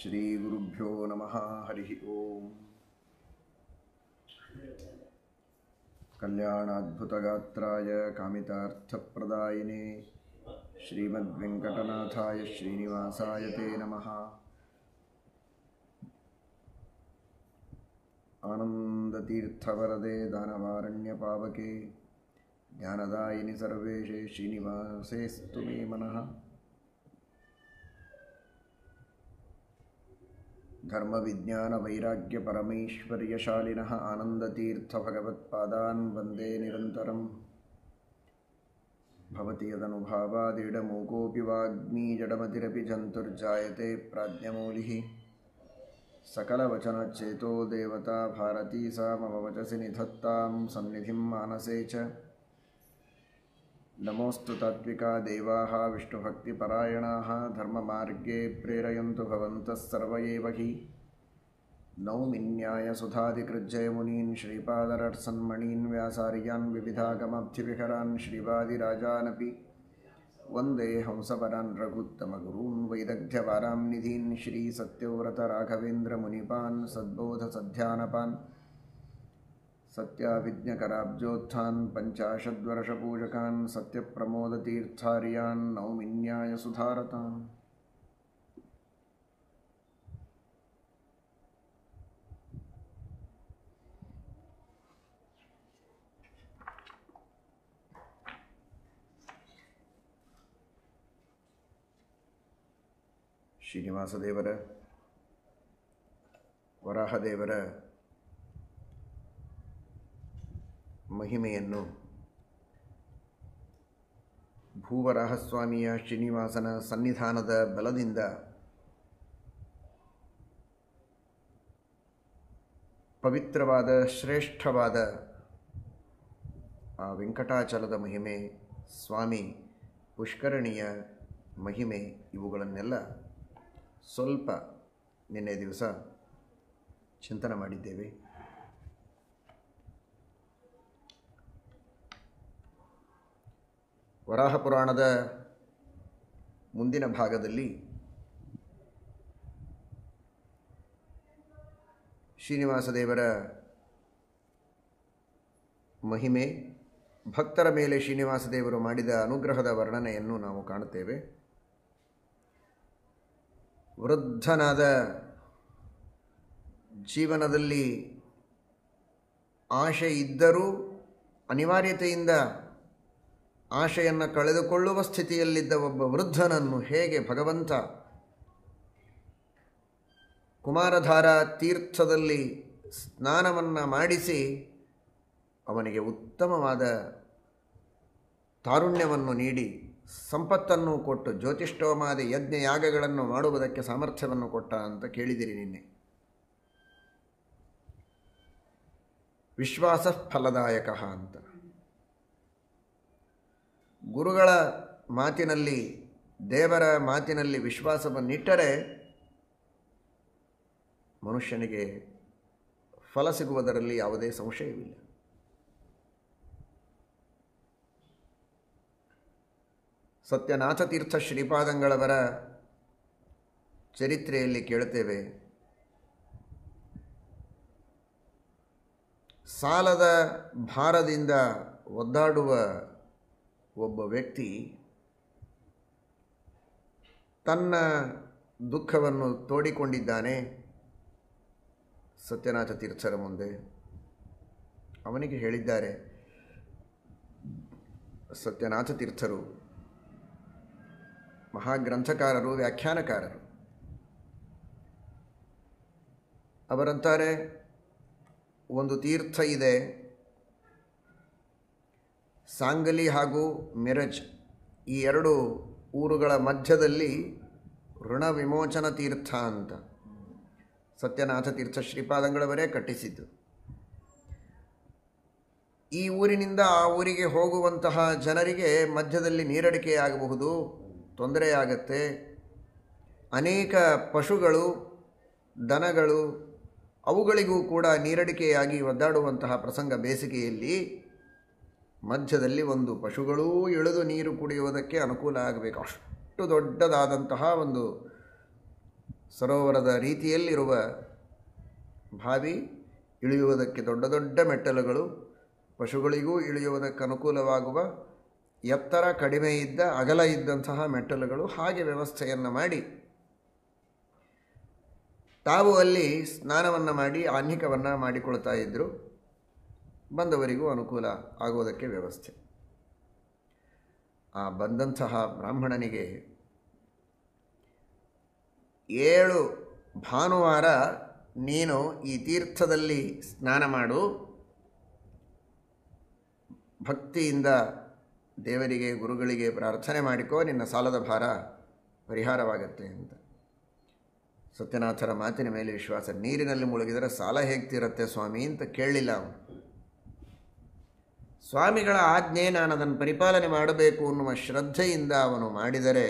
श्रीगुरुभ्यो नमः हरिः ओम् कल्याणाद्भुतगात्राय कामितार्थप्रदायिने श्रीमद्वेङ्कटनाथाय श्रीनिवासाय ते नमः आनन्दतीर्थवरदे दानवारण्यपावके ज्ञानदायिनि सर्वेशे श्रीनिवासेस्तु मे मनः धर्मविज्ञानवैराग्यपरमैश्वर्यशालिनः आनन्दतीर्थभगवत्पादान् वन्दे निरन्तरम् भवति यदनुभावादिडमूकोऽपि वाग्मी जडमतिरपि जन्तुर्जायते प्राज्ञमौलिः सकलवचनचेतो देवता भारती सा मम वचसि निधत्तां सन्निधिं मानसे च नमोऽस्तु तात्विका देवाः विष्णुभक्तिपरायणाः धर्ममार्गे प्रेरयन्तु भवन्तः सर्व एव हि नौमिन्यायसुधादिकृज्जयमुनीन् श्रीपादरट्सन्मणीन् व्यासार्यान् विविधागमब्धिविहरान् श्रीवादिराजानपि वन्दे हंसपरान् रघुत्तमगुरून् वैदग्ध्यवारां निधीन् श्रीसत्यव्रतराघवेन्द्रमुनिपान् सद्बोधसध्यानपान् सत्याविज्ञकराब्जोत्थान् पञ्चाशद्वर्षपूजकान् सत्यप्रमोदतीर्थार्यान् नौमिन्यायसुधारतान् ಶ್ರೀನಿವಾಸದೇವರ ವರಾಹದೇವರ ಮಹಿಮೆಯನ್ನು ಭೂವರಾಹಸ್ವಾಮಿಯ ಶ್ರೀನಿವಾಸನ ಸನ್ನಿಧಾನದ ಬಲದಿಂದ ಪವಿತ್ರವಾದ ಶ್ರೇಷ್ಠವಾದ ಆ ವೆಂಕಟಾಚಲದ ಮಹಿಮೆ ಸ್ವಾಮಿ ಪುಷ್ಕರಣಿಯ ಮಹಿಮೆ ಇವುಗಳನ್ನೆಲ್ಲ ಸ್ವಲ್ಪ ನಿನ್ನೆ ದಿವಸ ಚಿಂತನೆ ಮಾಡಿದ್ದೇವೆ ವರಾಹ ಪುರಾಣದ ಮುಂದಿನ ಭಾಗದಲ್ಲಿ ಶ್ರೀನಿವಾಸ ದೇವರ ಮಹಿಮೆ ಭಕ್ತರ ಮೇಲೆ ಶ್ರೀನಿವಾಸ ದೇವರು ಮಾಡಿದ ಅನುಗ್ರಹದ ವರ್ಣನೆಯನ್ನು ನಾವು ಕಾಣುತ್ತೇವೆ ವೃದ್ಧನಾದ ಜೀವನದಲ್ಲಿ ಆಶೆ ಇದ್ದರೂ ಅನಿವಾರ್ಯತೆಯಿಂದ ಆಶೆಯನ್ನು ಕಳೆದುಕೊಳ್ಳುವ ಸ್ಥಿತಿಯಲ್ಲಿದ್ದ ಒಬ್ಬ ವೃದ್ಧನನ್ನು ಹೇಗೆ ಭಗವಂತ ಕುಮಾರಧಾರ ತೀರ್ಥದಲ್ಲಿ ಸ್ನಾನವನ್ನು ಮಾಡಿಸಿ ಅವನಿಗೆ ಉತ್ತಮವಾದ ತಾರುಣ್ಯವನ್ನು ನೀಡಿ ಸಂಪತ್ತನ್ನು ಕೊಟ್ಟು ಜ್ಯೋತಿಷ್ಠೋಮಾದಿ ಯಜ್ಞ ಯಾಗಗಳನ್ನು ಮಾಡುವುದಕ್ಕೆ ಸಾಮರ್ಥ್ಯವನ್ನು ಕೊಟ್ಟ ಅಂತ ಕೇಳಿದಿರಿ ನಿನ್ನೆ ವಿಶ್ವಾಸ ಫಲದಾಯಕ ಅಂತ ಗುರುಗಳ ಮಾತಿನಲ್ಲಿ ದೇವರ ಮಾತಿನಲ್ಲಿ ವಿಶ್ವಾಸವನ್ನಿಟ್ಟರೆ ಮನುಷ್ಯನಿಗೆ ಫಲ ಸಿಗುವುದರಲ್ಲಿ ಯಾವುದೇ ಸಂಶಯವಿಲ್ಲ ಸತ್ಯನಾಥ ತೀರ್ಥ ಶ್ರೀಪಾದಂಗಳವರ ಚರಿತ್ರೆಯಲ್ಲಿ ಕೇಳುತ್ತೇವೆ ಸಾಲದ ಭಾರದಿಂದ ಒದ್ದಾಡುವ ಒಬ್ಬ ವ್ಯಕ್ತಿ ತನ್ನ ದುಃಖವನ್ನು ತೋಡಿಕೊಂಡಿದ್ದಾನೆ ಸತ್ಯನಾಥ ತೀರ್ಥರ ಮುಂದೆ ಅವನಿಗೆ ಹೇಳಿದ್ದಾರೆ ಸತ್ಯನಾಥ ತೀರ್ಥರು ಮಹಾಗ್ರಂಥಕಾರರು ವ್ಯಾಖ್ಯಾನಕಾರರು ಅವರಂತಾರೆ ಒಂದು ತೀರ್ಥ ಇದೆ ಸಾಂಗಲಿ ಹಾಗೂ ಮಿರಜ್ ಈ ಎರಡು ಊರುಗಳ ಮಧ್ಯದಲ್ಲಿ ಋಣ ವಿಮೋಚನ ತೀರ್ಥ ಅಂತ ಸತ್ಯನಾಥ ತೀರ್ಥ ಶ್ರೀಪಾದಂಗಳವರೇ ಕಟ್ಟಿಸಿದ್ದು ಈ ಊರಿನಿಂದ ಆ ಊರಿಗೆ ಹೋಗುವಂತಹ ಜನರಿಗೆ ಮಧ್ಯದಲ್ಲಿ ನೀರಡಿಕೆಯಾಗಬಹುದು ತೊಂದರೆಯಾಗತ್ತೆ ಅನೇಕ ಪಶುಗಳು ದನಗಳು ಅವುಗಳಿಗೂ ಕೂಡ ನೀರಡಿಕೆಯಾಗಿ ಒದ್ದಾಡುವಂತಹ ಪ್ರಸಂಗ ಬೇಸಿಗೆಯಲ್ಲಿ ಮಧ್ಯದಲ್ಲಿ ಒಂದು ಪಶುಗಳೂ ಇಳಿದು ನೀರು ಕುಡಿಯುವುದಕ್ಕೆ ಅನುಕೂಲ ಆಗಬೇಕು ಅಷ್ಟು ದೊಡ್ಡದಾದಂತಹ ಒಂದು ಸರೋವರದ ರೀತಿಯಲ್ಲಿರುವ ಬಾವಿ ಇಳಿಯುವುದಕ್ಕೆ ದೊಡ್ಡ ದೊಡ್ಡ ಮೆಟ್ಟಲುಗಳು ಪಶುಗಳಿಗೂ ಇಳಿಯುವುದಕ್ಕೆ ಅನುಕೂಲವಾಗುವ ಎತ್ತರ ಕಡಿಮೆ ಇದ್ದ ಅಗಲ ಇದ್ದಂತಹ ಮೆಟ್ಟಲುಗಳು ಹಾಗೆ ವ್ಯವಸ್ಥೆಯನ್ನು ಮಾಡಿ ತಾವು ಅಲ್ಲಿ ಸ್ನಾನವನ್ನು ಮಾಡಿ ಆಹ್ನಿಕವನ್ನು ಮಾಡಿಕೊಳ್ತಾ ಇದ್ದರು ಬಂದವರಿಗೂ ಅನುಕೂಲ ಆಗುವುದಕ್ಕೆ ವ್ಯವಸ್ಥೆ ಆ ಬಂದಂತಹ ಬ್ರಾಹ್ಮಣನಿಗೆ ಏಳು ಭಾನುವಾರ ನೀನು ಈ ತೀರ್ಥದಲ್ಲಿ ಸ್ನಾನ ಮಾಡು ಭಕ್ತಿಯಿಂದ ದೇವರಿಗೆ ಗುರುಗಳಿಗೆ ಪ್ರಾರ್ಥನೆ ಮಾಡಿಕೋ ನಿನ್ನ ಸಾಲದ ಭಾರ ಪರಿಹಾರವಾಗತ್ತೆ ಅಂತ ಸತ್ಯನಾಥರ ಮಾತಿನ ಮೇಲೆ ವಿಶ್ವಾಸ ನೀರಿನಲ್ಲಿ ಮುಳುಗಿದರೆ ಸಾಲ ಹೇಗೆ ತೀರತ್ತೆ ಸ್ವಾಮಿ ಅಂತ ಕೇಳಲಿಲ್ಲ ಅವನು ಸ್ವಾಮಿಗಳ ಆಜ್ಞೆ ನಾನು ಅದನ್ನು ಪರಿಪಾಲನೆ ಮಾಡಬೇಕು ಅನ್ನುವ ಶ್ರದ್ಧೆಯಿಂದ ಅವನು ಮಾಡಿದರೆ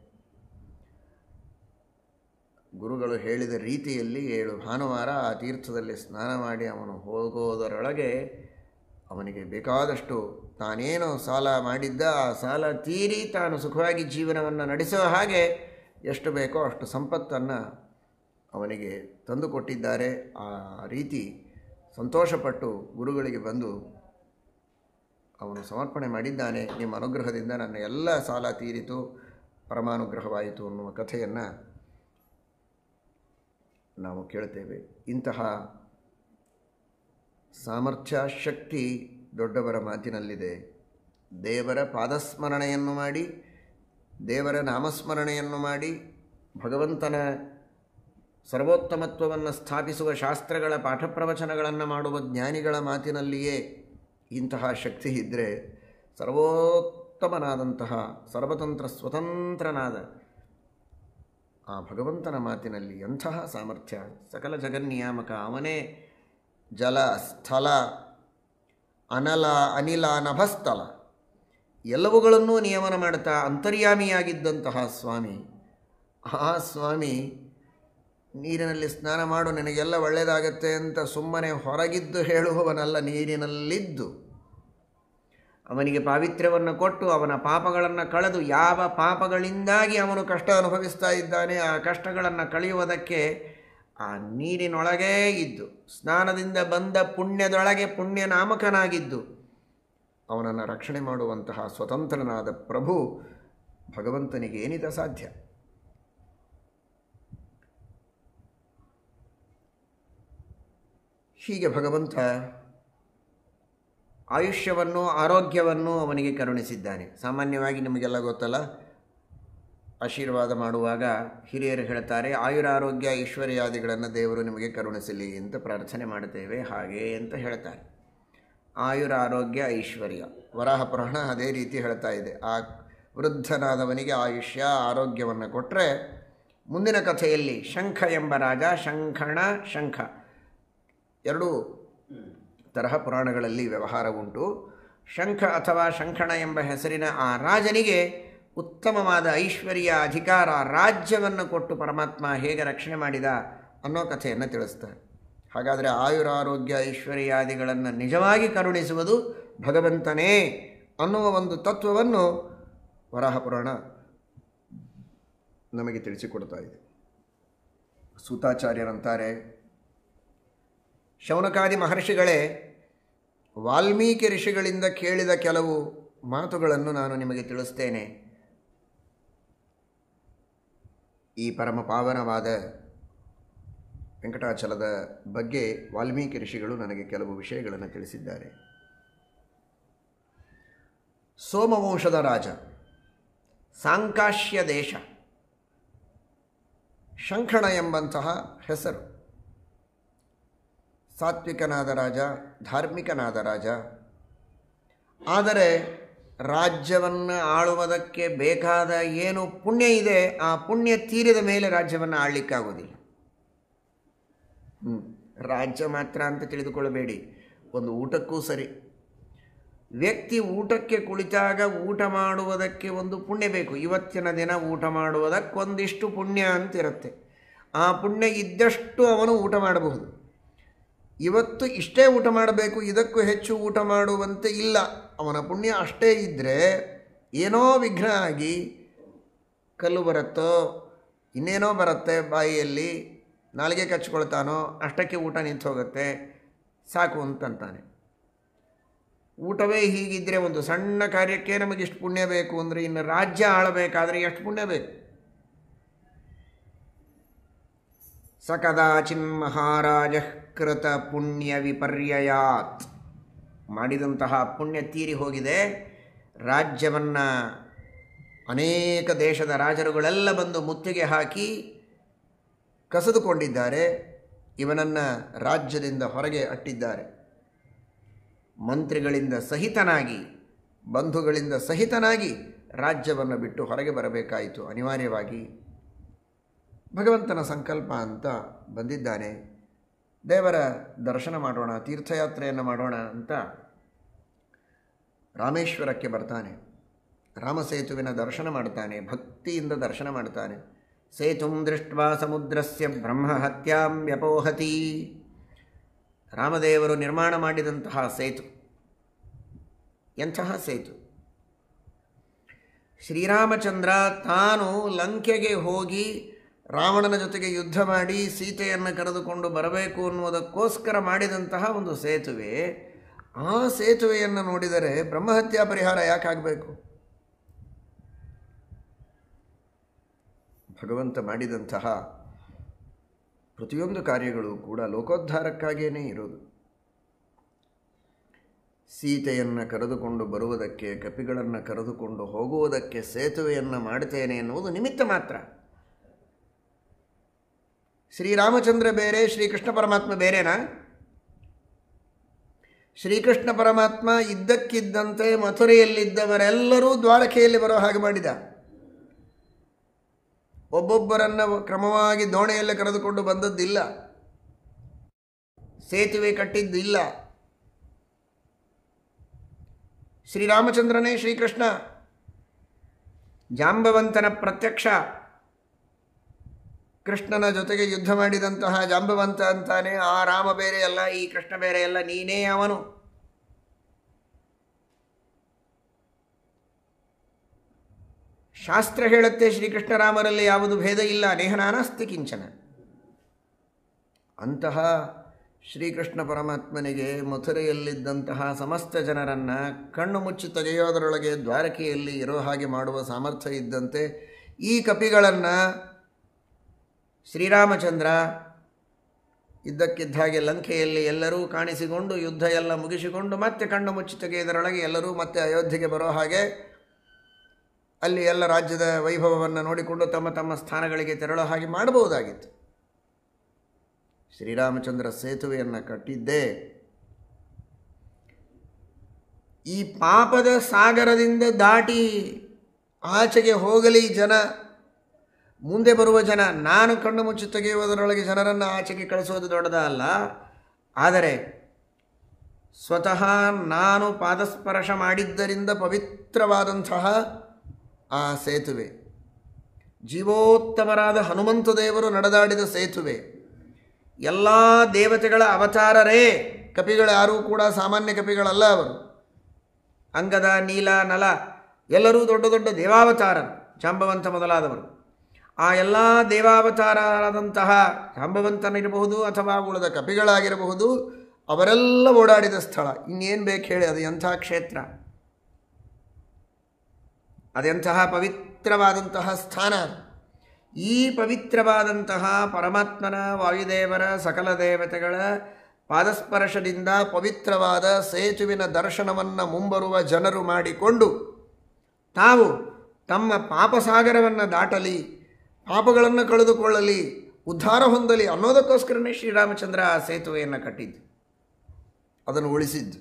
ಗುರುಗಳು ಹೇಳಿದ ರೀತಿಯಲ್ಲಿ ಏಳು ಭಾನುವಾರ ಆ ತೀರ್ಥದಲ್ಲಿ ಸ್ನಾನ ಮಾಡಿ ಅವನು ಹೋಗೋದರೊಳಗೆ ಅವನಿಗೆ ಬೇಕಾದಷ್ಟು ತಾನೇನು ಸಾಲ ಮಾಡಿದ್ದ ಆ ಸಾಲ ತೀರಿ ತಾನು ಸುಖವಾಗಿ ಜೀವನವನ್ನು ನಡೆಸುವ ಹಾಗೆ ಎಷ್ಟು ಬೇಕೋ ಅಷ್ಟು ಸಂಪತ್ತನ್ನು ಅವನಿಗೆ ತಂದುಕೊಟ್ಟಿದ್ದಾರೆ ಆ ರೀತಿ ಸಂತೋಷಪಟ್ಟು ಗುರುಗಳಿಗೆ ಬಂದು ಅವನು ಸಮರ್ಪಣೆ ಮಾಡಿದ್ದಾನೆ ನಿಮ್ಮ ಅನುಗ್ರಹದಿಂದ ನನ್ನ ಎಲ್ಲ ಸಾಲ ತೀರಿತು ಪರಮಾನುಗ್ರಹವಾಯಿತು ಅನ್ನುವ ಕಥೆಯನ್ನು ನಾವು ಕೇಳ್ತೇವೆ ಇಂತಹ ಸಾಮರ್ಥ್ಯ ಶಕ್ತಿ ದೊಡ್ಡವರ ಮಾತಿನಲ್ಲಿದೆ ದೇವರ ಪಾದಸ್ಮರಣೆಯನ್ನು ಮಾಡಿ ದೇವರ ನಾಮಸ್ಮರಣೆಯನ್ನು ಮಾಡಿ ಭಗವಂತನ ಸರ್ವೋತ್ತಮತ್ವವನ್ನು ಸ್ಥಾಪಿಸುವ ಶಾಸ್ತ್ರಗಳ ಪಾಠ ಪ್ರವಚನಗಳನ್ನು ಮಾಡುವ ಜ್ಞಾನಿಗಳ ಮಾತಿನಲ್ಲಿಯೇ ಇಂತಹ ಶಕ್ತಿ ಇದ್ದರೆ ಸರ್ವೋತ್ತಮನಾದಂತಹ ಸರ್ವತಂತ್ರ ಸ್ವತಂತ್ರನಾದ ಆ ಭಗವಂತನ ಮಾತಿನಲ್ಲಿ ಎಂತಹ ಸಾಮರ್ಥ್ಯ ಸಕಲ ಜಗನ್ನಿಯಾಮಕ ಅವನೇ ಜಲ ಸ್ಥಳ ಅನಲ ಅನಿಲ ನಭಸ್ಥಲ ಎಲ್ಲವುಗಳನ್ನೂ ನಿಯಮನ ಮಾಡ್ತಾ ಅಂತರ್ಯಾಮಿಯಾಗಿದ್ದಂತಹ ಸ್ವಾಮಿ ಆ ಸ್ವಾಮಿ ನೀರಿನಲ್ಲಿ ಸ್ನಾನ ಮಾಡು ನಿನಗೆಲ್ಲ ಒಳ್ಳೆಯದಾಗತ್ತೆ ಅಂತ ಸುಮ್ಮನೆ ಹೊರಗಿದ್ದು ಹೇಳುವವನಲ್ಲ ನೀರಿನಲ್ಲಿದ್ದು ಅವನಿಗೆ ಪಾವಿತ್ರ್ಯವನ್ನು ಕೊಟ್ಟು ಅವನ ಪಾಪಗಳನ್ನು ಕಳೆದು ಯಾವ ಪಾಪಗಳಿಂದಾಗಿ ಅವನು ಕಷ್ಟ ಅನುಭವಿಸ್ತಾ ಇದ್ದಾನೆ ಆ ಕಷ್ಟಗಳನ್ನು ಕಳೆಯುವುದಕ್ಕೆ ಆ ನೀರಿನೊಳಗೇ ಇದ್ದು ಸ್ನಾನದಿಂದ ಬಂದ ಪುಣ್ಯದೊಳಗೆ ಪುಣ್ಯ ನಾಮಕನಾಗಿದ್ದು ಅವನನ್ನು ರಕ್ಷಣೆ ಮಾಡುವಂತಹ ಸ್ವತಂತ್ರನಾದ ಪ್ರಭು ಭಗವಂತನಿಗೆ ಏನಿದ ಸಾಧ್ಯ ಹೀಗೆ ಭಗವಂತ ಆಯುಷ್ಯವನ್ನು ಆರೋಗ್ಯವನ್ನು ಅವನಿಗೆ ಕರುಣಿಸಿದ್ದಾನೆ ಸಾಮಾನ್ಯವಾಗಿ ನಿಮಗೆಲ್ಲ ಗೊತ್ತಲ್ಲ ಆಶೀರ್ವಾದ ಮಾಡುವಾಗ ಹಿರಿಯರು ಹೇಳ್ತಾರೆ ಆಯುರಾರೋಗ್ಯ ಐಶ್ವರ್ಯಾದಿಗಳನ್ನು ದೇವರು ನಿಮಗೆ ಕರುಣಿಸಲಿ ಅಂತ ಪ್ರಾರ್ಥನೆ ಮಾಡುತ್ತೇವೆ ಹಾಗೆ ಅಂತ ಹೇಳ್ತಾರೆ ಆಯುರ ಆರೋಗ್ಯ ಐಶ್ವರ್ಯ ವರಾಹ ಪುರಾಣ ಅದೇ ರೀತಿ ಹೇಳ್ತಾ ಇದೆ ಆ ವೃದ್ಧನಾದವನಿಗೆ ಆಯುಷ್ಯ ಆರೋಗ್ಯವನ್ನು ಕೊಟ್ಟರೆ ಮುಂದಿನ ಕಥೆಯಲ್ಲಿ ಶಂಖ ಎಂಬ ರಾಜ ಶಂಖಣ ಶಂಖ ಎರಡೂ ತರಹ ಪುರಾಣಗಳಲ್ಲಿ ವ್ಯವಹಾರ ಉಂಟು ಶಂಖ ಅಥವಾ ಶಂಖಣ ಎಂಬ ಹೆಸರಿನ ಆ ರಾಜನಿಗೆ ಉತ್ತಮವಾದ ಐಶ್ವರ್ಯ ಅಧಿಕಾರ ರಾಜ್ಯವನ್ನು ಕೊಟ್ಟು ಪರಮಾತ್ಮ ಹೇಗೆ ರಕ್ಷಣೆ ಮಾಡಿದ ಅನ್ನೋ ಕಥೆಯನ್ನು ತಿಳಿಸ್ತಾರೆ ಹಾಗಾದರೆ ಆಯುರಾರೋಗ್ಯ ಐಶ್ವರ್ಯಾದಿಗಳನ್ನು ನಿಜವಾಗಿ ಕರುಣಿಸುವುದು ಭಗವಂತನೇ ಅನ್ನುವ ಒಂದು ತತ್ವವನ್ನು ವರಾಹ ಪುರಾಣ ನಮಗೆ ತಿಳಿಸಿಕೊಡ್ತಾ ಇದೆ ಸೂತಾಚಾರ್ಯರಂತಾರೆ ಶೌನಕಾದಿ ಮಹರ್ಷಿಗಳೇ ವಾಲ್ಮೀಕಿ ಋಷಿಗಳಿಂದ ಕೇಳಿದ ಕೆಲವು ಮಾತುಗಳನ್ನು ನಾನು ನಿಮಗೆ ತಿಳಿಸ್ತೇನೆ ಈ ಪರಮ ಪಾವನವಾದ ವೆಂಕಟಾಚಲದ ಬಗ್ಗೆ ವಾಲ್ಮೀಕಿ ಋಷಿಗಳು ನನಗೆ ಕೆಲವು ವಿಷಯಗಳನ್ನು ತಿಳಿಸಿದ್ದಾರೆ ಸೋಮವಂಶದ ರಾಜ ಸಾಂಕಾಶ್ಯ ದೇಶ ಶಂಖಣ ಎಂಬಂತಹ ಹೆಸರು ಸಾತ್ವಿಕನಾದ ರಾಜ ಧಾರ್ಮಿಕನಾದ ರಾಜ ಆದರೆ ರಾಜ್ಯವನ್ನು ಆಳುವುದಕ್ಕೆ ಬೇಕಾದ ಏನು ಪುಣ್ಯ ಇದೆ ಆ ಪುಣ್ಯ ತೀರಿದ ಮೇಲೆ ರಾಜ್ಯವನ್ನು ಆಳಲಿಕ್ಕಾಗೋದಿಲ್ಲ ಹ್ಞೂ ರಾಜ್ಯ ಮಾತ್ರ ಅಂತ ತಿಳಿದುಕೊಳ್ಳಬೇಡಿ ಒಂದು ಊಟಕ್ಕೂ ಸರಿ ವ್ಯಕ್ತಿ ಊಟಕ್ಕೆ ಕುಳಿತಾಗ ಊಟ ಮಾಡುವುದಕ್ಕೆ ಒಂದು ಪುಣ್ಯ ಬೇಕು ಇವತ್ತಿನ ದಿನ ಊಟ ಮಾಡುವುದಕ್ಕೊಂದಿಷ್ಟು ಪುಣ್ಯ ಅಂತಿರುತ್ತೆ ಆ ಪುಣ್ಯ ಇದ್ದಷ್ಟು ಅವನು ಊಟ ಮಾಡಬಹುದು ಇವತ್ತು ಇಷ್ಟೇ ಊಟ ಮಾಡಬೇಕು ಇದಕ್ಕೂ ಹೆಚ್ಚು ಊಟ ಮಾಡುವಂತೆ ಇಲ್ಲ ಅವನ ಪುಣ್ಯ ಅಷ್ಟೇ ಇದ್ದರೆ ಏನೋ ವಿಘ್ನ ಆಗಿ ಕಲ್ಲು ಬರುತ್ತೋ ಇನ್ನೇನೋ ಬರುತ್ತೆ ಬಾಯಿಯಲ್ಲಿ ನಾಲಿಗೆ ಕಚ್ಕೊಳ್ತಾನೋ ಅಷ್ಟಕ್ಕೆ ಊಟ ನಿಂತು ಹೋಗುತ್ತೆ ಸಾಕು ಅಂತಂತಾನೆ ಊಟವೇ ಹೀಗಿದ್ದರೆ ಒಂದು ಸಣ್ಣ ಕಾರ್ಯಕ್ಕೆ ನಮಗೆ ಇಷ್ಟು ಪುಣ್ಯ ಬೇಕು ಅಂದರೆ ಇನ್ನು ರಾಜ್ಯ ಆಳಬೇಕಾದ್ರೆ ಎಷ್ಟು ಪುಣ್ಯ ಬೇಕು ಸ ಕದಾಚಿನ್ ಮಹಾರಾಜ ಕೃತ ಪುಣ್ಯ ವಿಪರ್ಯಯಾತ್ ಮಾಡಿದಂತಹ ಪುಣ್ಯ ತೀರಿ ಹೋಗಿದೆ ರಾಜ್ಯವನ್ನು ಅನೇಕ ದೇಶದ ರಾಜರುಗಳೆಲ್ಲ ಬಂದು ಮುತ್ತಿಗೆ ಹಾಕಿ ಕಸಿದುಕೊಂಡಿದ್ದಾರೆ ಇವನನ್ನು ರಾಜ್ಯದಿಂದ ಹೊರಗೆ ಅಟ್ಟಿದ್ದಾರೆ ಮಂತ್ರಿಗಳಿಂದ ಸಹಿತನಾಗಿ ಬಂಧುಗಳಿಂದ ಸಹಿತನಾಗಿ ರಾಜ್ಯವನ್ನು ಬಿಟ್ಟು ಹೊರಗೆ ಬರಬೇಕಾಯಿತು ಅನಿವಾರ್ಯವಾಗಿ ಭಗವಂತನ ಸಂಕಲ್ಪ ಅಂತ ಬಂದಿದ್ದಾನೆ ದೇವರ ದರ್ಶನ ಮಾಡೋಣ ತೀರ್ಥಯಾತ್ರೆಯನ್ನು ಮಾಡೋಣ ಅಂತ ರಾಮೇಶ್ವರಕ್ಕೆ ಬರ್ತಾನೆ ರಾಮಸೇತುವಿನ ದರ್ಶನ ಮಾಡ್ತಾನೆ ಭಕ್ತಿಯಿಂದ ದರ್ಶನ ಮಾಡ್ತಾನೆ ಸೇತುಂ ದೃಷ್ಟ್ವಾ ಸಮುದ್ರಸ್ಯ ಬ್ರಹ್ಮಹತ್ಯಾಂ ವ್ಯಪೋಹತಿ ರಾಮದೇವರು ನಿರ್ಮಾಣ ಮಾಡಿದಂತಹ ಸೇತು ಎಂತಹ ಸೇತು ಶ್ರೀರಾಮಚಂದ್ರ ತಾನು ಲಂಕೆಗೆ ಹೋಗಿ ರಾವಣನ ಜೊತೆಗೆ ಯುದ್ಧ ಮಾಡಿ ಸೀತೆಯನ್ನು ಕರೆದುಕೊಂಡು ಬರಬೇಕು ಅನ್ನುವುದಕ್ಕೋಸ್ಕರ ಮಾಡಿದಂತಹ ಒಂದು ಸೇತುವೆ ಆ ಸೇತುವೆಯನ್ನು ನೋಡಿದರೆ ಬ್ರಹ್ಮಹತ್ಯಾ ಪರಿಹಾರ ಯಾಕಾಗಬೇಕು ಭಗವಂತ ಮಾಡಿದಂತಹ ಪ್ರತಿಯೊಂದು ಕಾರ್ಯಗಳು ಕೂಡ ಲೋಕೋದ್ಧಾರಕ್ಕಾಗಿಯೇ ಇರೋದು ಸೀತೆಯನ್ನು ಕರೆದುಕೊಂಡು ಬರುವುದಕ್ಕೆ ಕಪಿಗಳನ್ನು ಕರೆದುಕೊಂಡು ಹೋಗುವುದಕ್ಕೆ ಸೇತುವೆಯನ್ನು ಮಾಡುತ್ತೇನೆ ಎನ್ನುವುದು ನಿಮಿತ್ತ ಮಾತ್ರ ಶ್ರೀರಾಮಚಂದ್ರ ಬೇರೆ ಶ್ರೀಕೃಷ್ಣ ಪರಮಾತ್ಮ ಬೇರೆನಾ ಶ್ರೀಕೃಷ್ಣ ಪರಮಾತ್ಮ ಇದ್ದಕ್ಕಿದ್ದಂತೆ ಮಥುರೆಯಲ್ಲಿದ್ದವರೆಲ್ಲರೂ ದ್ವಾರಕೆಯಲ್ಲಿ ಬರೋ ಹಾಗೆ ಮಾಡಿದ ಒಬ್ಬೊಬ್ಬರನ್ನು ಕ್ರಮವಾಗಿ ದೋಣೆಯಲ್ಲಿ ಕರೆದುಕೊಂಡು ಬಂದದ್ದಿಲ್ಲ ಸೇತುವೆ ಕಟ್ಟಿದ್ದಿಲ್ಲ ಶ್ರೀರಾಮಚಂದ್ರನೇ ಶ್ರೀಕೃಷ್ಣ ಜಾಂಬವಂತನ ಪ್ರತ್ಯಕ್ಷ ಕೃಷ್ಣನ ಜೊತೆಗೆ ಯುದ್ಧ ಮಾಡಿದಂತಹ ಜಾಂಬವಂತ ಅಂತಾನೆ ಆ ರಾಮ ಬೇರೆ ಅಲ್ಲ ಈ ಕೃಷ್ಣ ಬೇರೆ ಅಲ್ಲ ನೀನೇ ಅವನು ಶಾಸ್ತ್ರ ಹೇಳುತ್ತೆ ಶ್ರೀಕೃಷ್ಣರಾಮರಲ್ಲಿ ಯಾವುದು ಭೇದ ಇಲ್ಲ ನೇಹನಾನಾಸ್ತಿ ಕಿಂಚನ ಅಂತಹ ಶ್ರೀಕೃಷ್ಣ ಪರಮಾತ್ಮನಿಗೆ ಮಥುರೆಯಲ್ಲಿದ್ದಂತಹ ಸಮಸ್ತ ಜನರನ್ನು ಕಣ್ಣು ಮುಚ್ಚಿ ತೆಗೆಯೋದರೊಳಗೆ ದ್ವಾರಕೆಯಲ್ಲಿ ಇರೋ ಹಾಗೆ ಮಾಡುವ ಸಾಮರ್ಥ್ಯ ಇದ್ದಂತೆ ಈ ಕಪಿಗಳನ್ನು ಶ್ರೀರಾಮಚಂದ್ರ ಇದ್ದಕ್ಕಿದ್ದ ಹಾಗೆ ಲಂಕೆಯಲ್ಲಿ ಎಲ್ಲರೂ ಕಾಣಿಸಿಕೊಂಡು ಯುದ್ಧ ಎಲ್ಲ ಮುಗಿಸಿಕೊಂಡು ಮತ್ತೆ ಕಣ್ಣು ಮುಚ್ಚಿ ತೆಗೆಯುವುದರೊಳಗೆ ಎಲ್ಲರೂ ಮತ್ತೆ ಅಯೋಧ್ಯೆಗೆ ಬರೋ ಹಾಗೆ ಅಲ್ಲಿ ಎಲ್ಲ ರಾಜ್ಯದ ವೈಭವವನ್ನು ನೋಡಿಕೊಂಡು ತಮ್ಮ ತಮ್ಮ ಸ್ಥಾನಗಳಿಗೆ ತೆರಳೋ ಹಾಗೆ ಮಾಡಬಹುದಾಗಿತ್ತು ಶ್ರೀರಾಮಚಂದ್ರ ಸೇತುವೆಯನ್ನು ಕಟ್ಟಿದ್ದೇ ಈ ಪಾಪದ ಸಾಗರದಿಂದ ದಾಟಿ ಆಚೆಗೆ ಹೋಗಲಿ ಜನ ಮುಂದೆ ಬರುವ ಜನ ನಾನು ಕಣ್ಣು ಮುಚ್ಚಿ ತೆಗೆಯುವುದರೊಳಗೆ ಜನರನ್ನು ಆಚೆಗೆ ಕಳಿಸೋದು ದೊಡ್ಡದ ಅಲ್ಲ ಆದರೆ ಸ್ವತಃ ನಾನು ಪಾದಸ್ಪರ್ಶ ಮಾಡಿದ್ದರಿಂದ ಪವಿತ್ರವಾದಂತಹ ಆ ಸೇತುವೆ ಜೀವೋತ್ತಮರಾದ ಹನುಮಂತ ದೇವರು ನಡೆದಾಡಿದ ಸೇತುವೆ ಎಲ್ಲ ದೇವತೆಗಳ ಅವತಾರರೇ ಕಪಿಗಳು ಯಾರೂ ಕೂಡ ಸಾಮಾನ್ಯ ಕಪಿಗಳಲ್ಲ ಅವರು ಅಂಗದ ನೀಲ ನಲ ಎಲ್ಲರೂ ದೊಡ್ಡ ದೊಡ್ಡ ದೇವಾವತಾರರು ಜಾಂಬವಂತ ಮೊದಲಾದವರು ಆ ಎಲ್ಲ ದೇವಾವತಾರರಾದಂತಹ ಜಾಂಬವಂತನಿರಬಹುದು ಅಥವಾ ಉಳಿದ ಕಪಿಗಳಾಗಿರಬಹುದು ಅವರೆಲ್ಲ ಓಡಾಡಿದ ಸ್ಥಳ ಇನ್ನೇನು ಬೇಕು ಹೇಳಿ ಅದು ಎಂಥ ಕ್ಷೇತ್ರ ಅದೆಂತಹ ಪವಿತ್ರವಾದಂತಹ ಸ್ಥಾನ ಈ ಪವಿತ್ರವಾದಂತಹ ಪರಮಾತ್ಮನ ವಾಯುದೇವರ ಸಕಲ ದೇವತೆಗಳ ಪಾದಸ್ಪರ್ಶದಿಂದ ಪವಿತ್ರವಾದ ಸೇತುವಿನ ದರ್ಶನವನ್ನು ಮುಂಬರುವ ಜನರು ಮಾಡಿಕೊಂಡು ತಾವು ತಮ್ಮ ಪಾಪಸಾಗರವನ್ನು ದಾಟಲಿ ಪಾಪಗಳನ್ನು ಕಳೆದುಕೊಳ್ಳಲಿ ಉದ್ಧಾರ ಹೊಂದಲಿ ಅನ್ನೋದಕ್ಕೋಸ್ಕರನೇ ಶ್ರೀರಾಮಚಂದ್ರ ಆ ಸೇತುವೆಯನ್ನು ಕಟ್ಟಿದ್ದು ಅದನ್ನು ಉಳಿಸಿದ್ದು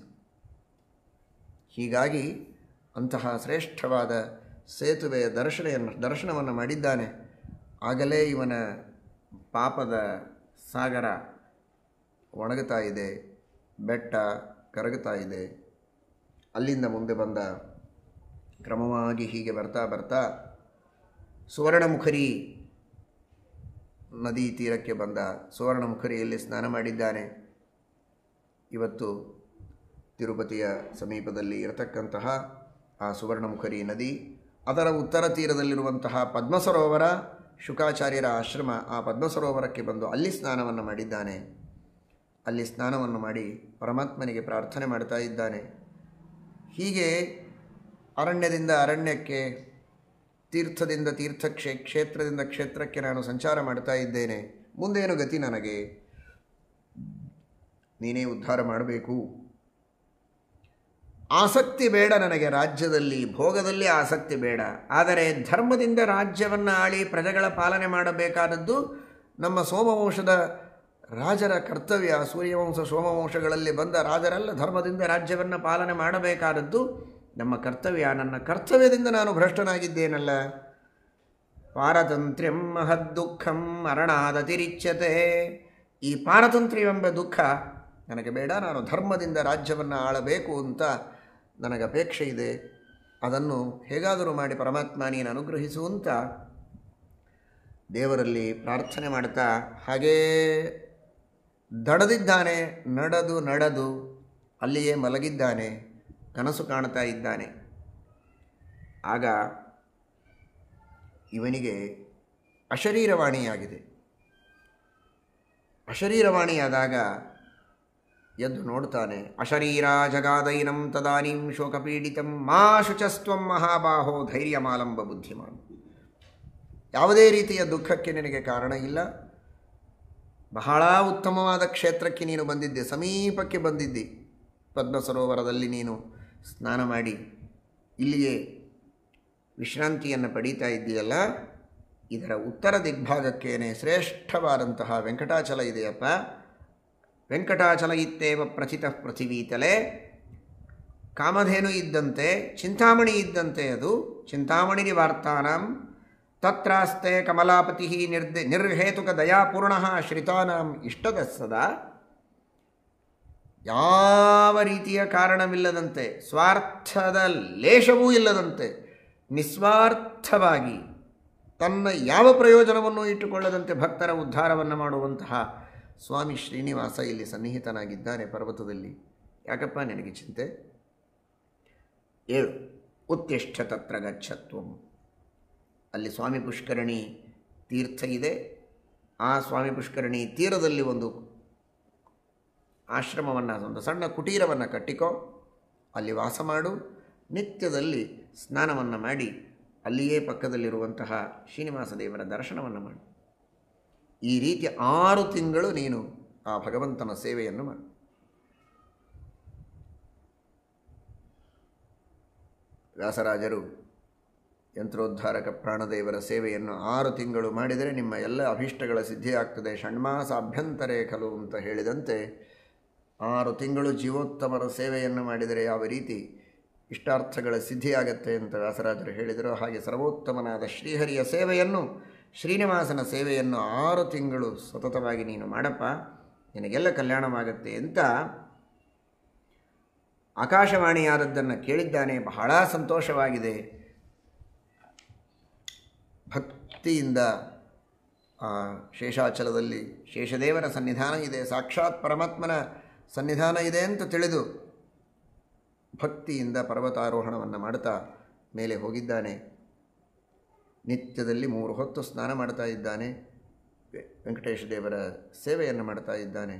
ಹೀಗಾಗಿ ಅಂತಹ ಶ್ರೇಷ್ಠವಾದ ಸೇತುವೆಯ ದರ್ಶನೆಯನ್ನು ದರ್ಶನವನ್ನು ಮಾಡಿದ್ದಾನೆ ಆಗಲೇ ಇವನ ಪಾಪದ ಸಾಗರ ಒಣಗುತ್ತಾ ಇದೆ ಬೆಟ್ಟ ಕರಗುತ್ತಾ ಇದೆ ಅಲ್ಲಿಂದ ಮುಂದೆ ಬಂದ ಕ್ರಮವಾಗಿ ಹೀಗೆ ಬರ್ತಾ ಬರ್ತಾ ಸುವರ್ಣಮುಖರಿ ನದಿ ತೀರಕ್ಕೆ ಬಂದ ಸುವರ್ಣಮುಖರಿಯಲ್ಲಿ ಸ್ನಾನ ಮಾಡಿದ್ದಾನೆ ಇವತ್ತು ತಿರುಪತಿಯ ಸಮೀಪದಲ್ಲಿ ಇರತಕ್ಕಂತಹ ಆ ಸುವರ್ಣಮುಖರಿ ನದಿ ಅದರ ಉತ್ತರ ತೀರದಲ್ಲಿರುವಂತಹ ಪದ್ಮ ಸರೋವರ ಶುಕಾಚಾರ್ಯರ ಆಶ್ರಮ ಆ ಪದ್ಮಸರೋವರಕ್ಕೆ ಬಂದು ಅಲ್ಲಿ ಸ್ನಾನವನ್ನು ಮಾಡಿದ್ದಾನೆ ಅಲ್ಲಿ ಸ್ನಾನವನ್ನು ಮಾಡಿ ಪರಮಾತ್ಮನಿಗೆ ಪ್ರಾರ್ಥನೆ ಮಾಡ್ತಾ ಇದ್ದಾನೆ ಹೀಗೆ ಅರಣ್ಯದಿಂದ ಅರಣ್ಯಕ್ಕೆ ತೀರ್ಥದಿಂದ ತೀರ್ಥ ಕ್ಷೇ ಕ್ಷೇತ್ರದಿಂದ ಕ್ಷೇತ್ರಕ್ಕೆ ನಾನು ಸಂಚಾರ ಮಾಡ್ತಾ ಇದ್ದೇನೆ ಮುಂದೇನು ಗತಿ ನನಗೆ ನೀನೇ ಉದ್ಧಾರ ಮಾಡಬೇಕು ಆಸಕ್ತಿ ಬೇಡ ನನಗೆ ರಾಜ್ಯದಲ್ಲಿ ಭೋಗದಲ್ಲಿ ಆಸಕ್ತಿ ಬೇಡ ಆದರೆ ಧರ್ಮದಿಂದ ರಾಜ್ಯವನ್ನು ಆಳಿ ಪ್ರಜೆಗಳ ಪಾಲನೆ ಮಾಡಬೇಕಾದದ್ದು ನಮ್ಮ ಸೋಮವಂಶದ ರಾಜರ ಕರ್ತವ್ಯ ಸೂರ್ಯವಂಶ ಸೋಮವಂಶಗಳಲ್ಲಿ ಬಂದ ರಾಜರೆಲ್ಲ ಧರ್ಮದಿಂದ ರಾಜ್ಯವನ್ನು ಪಾಲನೆ ಮಾಡಬೇಕಾದದ್ದು ನಮ್ಮ ಕರ್ತವ್ಯ ನನ್ನ ಕರ್ತವ್ಯದಿಂದ ನಾನು ಭ್ರಷ್ಟನಾಗಿದ್ದೇನಲ್ಲ ಪಾರತಂತ್ರ್ಯಂ ಮಹದ್ದುಃಖಂ ಮರಣಾದತಿರಿಚ್ಯತೆ ಈ ಪಾರತಂತ್ರ್ಯವೆಂಬ ದುಃಖ ನನಗೆ ಬೇಡ ನಾನು ಧರ್ಮದಿಂದ ರಾಜ್ಯವನ್ನು ಆಳಬೇಕು ಅಂತ ನನಗೆ ಅಪೇಕ್ಷೆ ಇದೆ ಅದನ್ನು ಹೇಗಾದರೂ ಮಾಡಿ ಪರಮಾತ್ಮ ನೀನು ಅನುಗ್ರಹಿಸುವಂತ ದೇವರಲ್ಲಿ ಪ್ರಾರ್ಥನೆ ಮಾಡ್ತಾ ಹಾಗೇ ದಡದಿದ್ದಾನೆ ನಡೆದು ನಡೆದು ಅಲ್ಲಿಯೇ ಮಲಗಿದ್ದಾನೆ ಕನಸು ಕಾಣ್ತಾ ಇದ್ದಾನೆ ಆಗ ಇವನಿಗೆ ಅಶರೀರವಾಣಿಯಾಗಿದೆ ಅಶರೀರವಾಣಿಯಾದಾಗ ಎದ್ದು ನೋಡ್ತಾನೆ ಅಶರೀರ ಜಗಾದೈನಂ ತದಾನೀಂ ಶೋಕಪೀಡಿತಂ ಮಾ ಶುಚಸ್ತ್ವಂ ಮಹಾಬಾಹೋ ಧೈರ್ಯಮಾಲಂಬ ಬುದ್ಧಿಮಾನ್ ಯಾವುದೇ ರೀತಿಯ ದುಃಖಕ್ಕೆ ನಿನಗೆ ಕಾರಣ ಇಲ್ಲ ಬಹಳ ಉತ್ತಮವಾದ ಕ್ಷೇತ್ರಕ್ಕೆ ನೀನು ಬಂದಿದ್ದೆ ಸಮೀಪಕ್ಕೆ ಬಂದಿದ್ದಿ ಪದ್ಮ ಸರೋವರದಲ್ಲಿ ನೀನು ಸ್ನಾನ ಮಾಡಿ ಇಲ್ಲಿಯೇ ವಿಶ್ರಾಂತಿಯನ್ನು ಪಡೀತಾ ಇದ್ದೀಯಲ್ಲ ಇದರ ಉತ್ತರ ದಿಗ್ಭಾಗಕ್ಕೇನೆ ಶ್ರೇಷ್ಠವಾದಂತಹ ವೆಂಕಟಾಚಲ ಇದೆಯಪ್ಪ ವೆಂಕಟಾಚಲ ಇತ್ತೇವ ಪ್ರಚಿತ ಪೃಥಿವೀತಲೆ ಕಾಮಧೇನು ಇದ್ದಂತೆ ಚಿಂತಾಮಣಿ ಇದ್ದಂತೆ ಅದು ಚಿಂತಾಮಣಿ ನಿವಾರ್ತಾನಾಂ ತತ್ರಾಸ್ತೆ ಕಮಲಾಪತಿ ನಿರ್ದೆ ನಿರ್ಹೇತುಕ ದಯಾಪೂರ್ಣ ಶ್ರಿತಾನಾಂ ಇಷ್ಟದ ಸದಾ ಯಾವ ರೀತಿಯ ಕಾರಣವಿಲ್ಲದಂತೆ ಸ್ವಾರ್ಥದ ಲೇಷವೂ ಇಲ್ಲದಂತೆ ನಿಸ್ವಾರ್ಥವಾಗಿ ತನ್ನ ಯಾವ ಪ್ರಯೋಜನವನ್ನು ಇಟ್ಟುಕೊಳ್ಳದಂತೆ ಭಕ್ತರ ಉದ್ಧಾರವನ್ನು ಮಾಡುವಂತಹ ಸ್ವಾಮಿ ಶ್ರೀನಿವಾಸ ಇಲ್ಲಿ ಸನ್ನಿಹಿತನಾಗಿದ್ದಾನೆ ಪರ್ವತದಲ್ಲಿ ಯಾಕಪ್ಪ ನಿನಗೆ ಚಿಂತೆ ಏಳು ಉತ್ತಿಷ್ಠ ತತ್ರ ಗಚ್ಚತ್ವಂ ಅಲ್ಲಿ ಸ್ವಾಮಿ ಪುಷ್ಕರಣಿ ತೀರ್ಥ ಇದೆ ಆ ಸ್ವಾಮಿ ಪುಷ್ಕರಣಿ ತೀರದಲ್ಲಿ ಒಂದು ಆಶ್ರಮವನ್ನು ಒಂದು ಸಣ್ಣ ಕುಟೀರವನ್ನು ಕಟ್ಟಿಕೋ ಅಲ್ಲಿ ವಾಸ ಮಾಡು ನಿತ್ಯದಲ್ಲಿ ಸ್ನಾನವನ್ನು ಮಾಡಿ ಅಲ್ಲಿಯೇ ಪಕ್ಕದಲ್ಲಿರುವಂತಹ ಶ್ರೀನಿವಾಸ ದೇವರ ದರ್ಶನವನ್ನು ಮಾಡು ಈ ರೀತಿ ಆರು ತಿಂಗಳು ನೀನು ಆ ಭಗವಂತನ ಸೇವೆಯನ್ನು ಮಾಡು ವ್ಯಾಸರಾಜರು ಯಂತ್ರೋದ್ಧಾರಕ ಪ್ರಾಣದೇವರ ಸೇವೆಯನ್ನು ಆರು ತಿಂಗಳು ಮಾಡಿದರೆ ನಿಮ್ಮ ಎಲ್ಲ ಅಭೀಷ್ಟಗಳ ಸಿದ್ಧಿಯಾಗ್ತದೆ ಷಣ್ಮಾಸ ಅಭ್ಯಂತರೇ ಖಲು ಅಂತ ಹೇಳಿದಂತೆ ಆರು ತಿಂಗಳು ಜೀವೋತ್ತಮರ ಸೇವೆಯನ್ನು ಮಾಡಿದರೆ ಯಾವ ರೀತಿ ಇಷ್ಟಾರ್ಥಗಳ ಸಿದ್ಧಿಯಾಗತ್ತೆ ಅಂತ ವ್ಯಾಸರಾಜರು ಹೇಳಿದರು ಹಾಗೆ ಸರ್ವೋತ್ತಮನಾದ ಶ್ರೀಹರಿಯ ಸೇವೆಯನ್ನು ಶ್ರೀನಿವಾಸನ ಸೇವೆಯನ್ನು ಆರು ತಿಂಗಳು ಸತತವಾಗಿ ನೀನು ಮಾಡಪ್ಪ ನಿನಗೆಲ್ಲ ಕಲ್ಯಾಣವಾಗತ್ತೆ ಅಂತ ಆಕಾಶವಾಣಿಯಾದದ್ದನ್ನು ಕೇಳಿದ್ದಾನೆ ಬಹಳ ಸಂತೋಷವಾಗಿದೆ ಭಕ್ತಿಯಿಂದ ಆ ಶೇಷಾಚಲದಲ್ಲಿ ಶೇಷದೇವರ ಸನ್ನಿಧಾನ ಇದೆ ಸಾಕ್ಷಾತ್ ಪರಮಾತ್ಮನ ಸನ್ನಿಧಾನ ಇದೆ ಅಂತ ತಿಳಿದು ಭಕ್ತಿಯಿಂದ ಪರ್ವತಾರೋಹಣವನ್ನು ಮಾಡ್ತಾ ಮೇಲೆ ಹೋಗಿದ್ದಾನೆ ನಿತ್ಯದಲ್ಲಿ ಮೂರು ಹೊತ್ತು ಸ್ನಾನ ಮಾಡ್ತಾ ಇದ್ದಾನೆ ವೆ- ವೆಂಕಟೇಶ ದೇವರ ಸೇವೆಯನ್ನು ಮಾಡ್ತಾ ಇದ್ದಾನೆ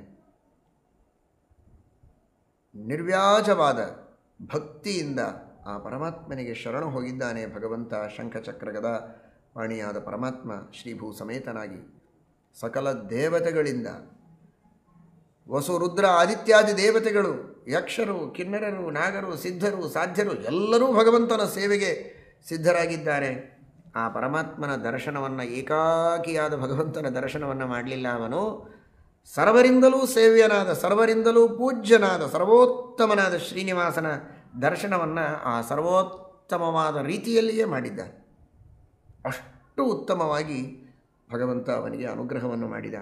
ನಿರ್ವ್ಯಾಜವಾದ ಭಕ್ತಿಯಿಂದ ಆ ಪರಮಾತ್ಮನಿಗೆ ಶರಣು ಹೋಗಿದ್ದಾನೆ ಭಗವಂತ ಶಂಖಚಕ್ರಗದ ವಾಣಿಯಾದ ಪರಮಾತ್ಮ ಶ್ರೀಭೂ ಸಮೇತನಾಗಿ ಸಕಲ ದೇವತೆಗಳಿಂದ ವಸು ರುದ್ರ ಆದಿತ್ಯಾದಿ ದೇವತೆಗಳು ಯಕ್ಷರು ಕಿನ್ನರರು ನಾಗರು ಸಿದ್ಧರು ಸಾಧ್ಯರು ಎಲ್ಲರೂ ಭಗವಂತನ ಸೇವೆಗೆ ಸಿದ್ಧರಾಗಿದ್ದಾರೆ ಆ ಪರಮಾತ್ಮನ ದರ್ಶನವನ್ನು ಏಕಾಕಿಯಾದ ಭಗವಂತನ ದರ್ಶನವನ್ನು ಮಾಡಲಿಲ್ಲ ಅವನು ಸರ್ವರಿಂದಲೂ ಸೇವ್ಯನಾದ ಸರ್ವರಿಂದಲೂ ಪೂಜ್ಯನಾದ ಸರ್ವೋತ್ತಮನಾದ ಶ್ರೀನಿವಾಸನ ದರ್ಶನವನ್ನು ಆ ಸರ್ವೋತ್ತಮವಾದ ರೀತಿಯಲ್ಲಿಯೇ ಮಾಡಿದ್ದಾನೆ ಅಷ್ಟು ಉತ್ತಮವಾಗಿ ಭಗವಂತ ಅವನಿಗೆ ಅನುಗ್ರಹವನ್ನು ಮಾಡಿದ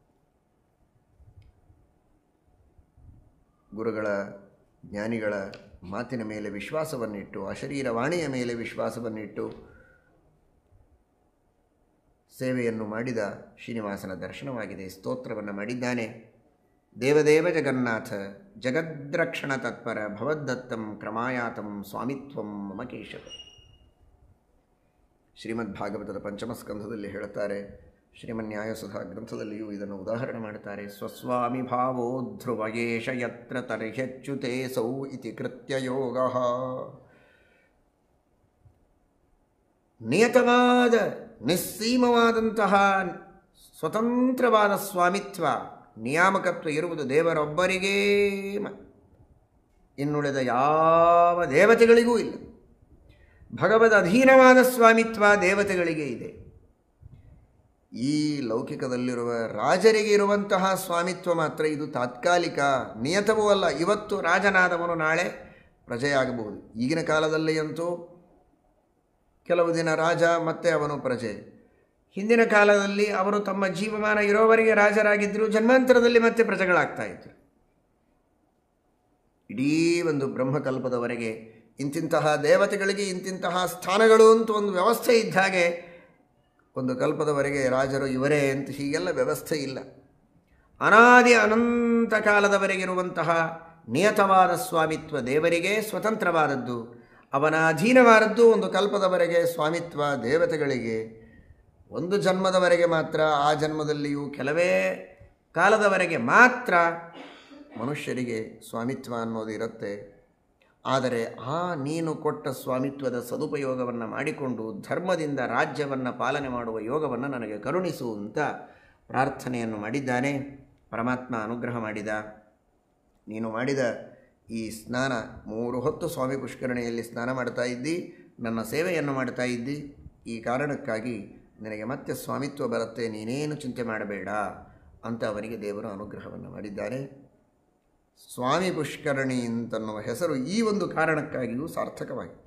ಗುರುಗಳ ಜ್ಞಾನಿಗಳ ಮಾತಿನ ಮೇಲೆ ವಿಶ್ವಾಸವನ್ನಿಟ್ಟು ಅಶರೀರವಾಣಿಯ ಮೇಲೆ ವಿಶ್ವಾಸವನ್ನಿಟ್ಟು ಸೇವೆಯನ್ನು ಮಾಡಿದ ಶ್ರೀನಿವಾಸನ ದರ್ಶನವಾಗಿದೆ ಸ್ತೋತ್ರವನ್ನು ಮಾಡಿದ್ದಾನೆ ದೇವದೇವ ಜಗನ್ನಾಥ ಜಗದ್ರಕ್ಷಣ ತತ್ಪರ ಭವದ್ದತ್ತಂ ಕ್ರಮಾಯಾತಂ ಸ್ವಾಮಿತ್ವಂ ಮಮ ಕೇಶವ ಶ್ರೀಮದ್ ಭಾಗವತದ ಪಂಚಮ ಸ್ಕಂಧದಲ್ಲಿ ಹೇಳುತ್ತಾರೆ ಶ್ರೀಮನ್ ನ್ಯಾಯಸುಧಾ ಗ್ರಂಥದಲ್ಲಿಯೂ ಇದನ್ನು ಉದಾಹರಣೆ ಮಾಡುತ್ತಾರೆ ಸ್ವಸ್ವಾಮಿ ಭಾವೋ ಧ್ರುವಯೇಷ ಯತ್ರ ತರ್ಹ್ಯಚ್ಯುತೆ ಸೌ ಇತಿ ಕೃತ್ಯ ಯೋಗ ನಿಯತವಾದ ನಿಸ್ಸೀಮವಾದಂತಹ ಸ್ವತಂತ್ರವಾದ ಸ್ವಾಮಿತ್ವ ನಿಯಾಮಕತ್ವ ಇರುವುದು ದೇವರೊಬ್ಬರಿಗೇ ಮ- ಇನ್ನುಳಿದ ಯಾವ ದೇವತೆಗಳಿಗೂ ಇಲ್ಲ ಭಗವದ್ ಅಧೀನವಾದ ಸ್ವಾಮಿತ್ವ ದೇವತೆಗಳಿಗೆ ಇದೆ ಈ ಲೌಕಿಕದಲ್ಲಿರುವ ರಾಜರಿಗೆ ಇರುವಂತಹ ಸ್ವಾಮಿತ್ವ ಮಾತ್ರ ಇದು ತಾತ್ಕಾಲಿಕ ನಿಯತವೂ ಅಲ್ಲ ಇವತ್ತು ರಾಜನಾದವನು ನಾಳೆ ಪ್ರಜೆಯಾಗಬಹುದು ಈಗಿನ ಕಾಲದಲ್ಲಿ ಅಂತೂ ಕೆಲವು ದಿನ ರಾಜ ಮತ್ತೆ ಅವನು ಪ್ರಜೆ ಹಿಂದಿನ ಕಾಲದಲ್ಲಿ ಅವರು ತಮ್ಮ ಜೀವಮಾನ ಇರೋವರೆಗೆ ರಾಜರಾಗಿದ್ದರು ಜನ್ಮಾಂತರದಲ್ಲಿ ಮತ್ತೆ ಪ್ರಜೆಗಳಾಗ್ತಾ ಇದ್ರು ಇಡೀ ಒಂದು ಬ್ರಹ್ಮಕಲ್ಪದವರೆಗೆ ಇಂತಿಂತಹ ದೇವತೆಗಳಿಗೆ ಇಂತಿಂತಹ ಸ್ಥಾನಗಳು ಅಂತ ಒಂದು ವ್ಯವಸ್ಥೆ ಇದ್ದ ಹಾಗೆ ಒಂದು ಕಲ್ಪದವರೆಗೆ ರಾಜರು ಇವರೇ ಅಂತ ಹೀಗೆಲ್ಲ ವ್ಯವಸ್ಥೆ ಇಲ್ಲ ಅನಾದಿ ಅನಂತ ಕಾಲದವರೆಗಿರುವಂತಹ ನಿಯತವಾದ ಸ್ವಾಮಿತ್ವ ದೇವರಿಗೆ ಸ್ವತಂತ್ರವಾದದ್ದು ಅವನ ಅಧೀನವಾದದ್ದು ಒಂದು ಕಲ್ಪದವರೆಗೆ ಸ್ವಾಮಿತ್ವ ದೇವತೆಗಳಿಗೆ ಒಂದು ಜನ್ಮದವರೆಗೆ ಮಾತ್ರ ಆ ಜನ್ಮದಲ್ಲಿಯೂ ಕೆಲವೇ ಕಾಲದವರೆಗೆ ಮಾತ್ರ ಮನುಷ್ಯರಿಗೆ ಸ್ವಾಮಿತ್ವ ಅನ್ನೋದು ಇರುತ್ತೆ ಆದರೆ ಆ ನೀನು ಕೊಟ್ಟ ಸ್ವಾಮಿತ್ವದ ಸದುಪಯೋಗವನ್ನು ಮಾಡಿಕೊಂಡು ಧರ್ಮದಿಂದ ರಾಜ್ಯವನ್ನು ಪಾಲನೆ ಮಾಡುವ ಯೋಗವನ್ನು ನನಗೆ ಕರುಣಿಸು ಅಂತ ಪ್ರಾರ್ಥನೆಯನ್ನು ಮಾಡಿದ್ದಾನೆ ಪರಮಾತ್ಮ ಅನುಗ್ರಹ ಮಾಡಿದ ನೀನು ಮಾಡಿದ ಈ ಸ್ನಾನ ಮೂರು ಹೊತ್ತು ಸ್ವಾಮಿ ಪುಷ್ಕರಣಿಯಲ್ಲಿ ಸ್ನಾನ ಮಾಡ್ತಾ ಇದ್ದಿ ನನ್ನ ಸೇವೆಯನ್ನು ಮಾಡ್ತಾ ಇದ್ದಿ ಈ ಕಾರಣಕ್ಕಾಗಿ ನಿನಗೆ ಮತ್ತೆ ಸ್ವಾಮಿತ್ವ ಬರುತ್ತೆ ನೀನೇನು ಚಿಂತೆ ಮಾಡಬೇಡ ಅಂತ ಅವರಿಗೆ ದೇವರು ಅನುಗ್ರಹವನ್ನು ಮಾಡಿದ್ದಾರೆ ಸ್ವಾಮಿ ಪುಷ್ಕರಣಿ ಅಂತನ್ನುವ ಹೆಸರು ಈ ಒಂದು ಕಾರಣಕ್ಕಾಗಿಯೂ ಸಾರ್ಥಕವಾಗಿದೆ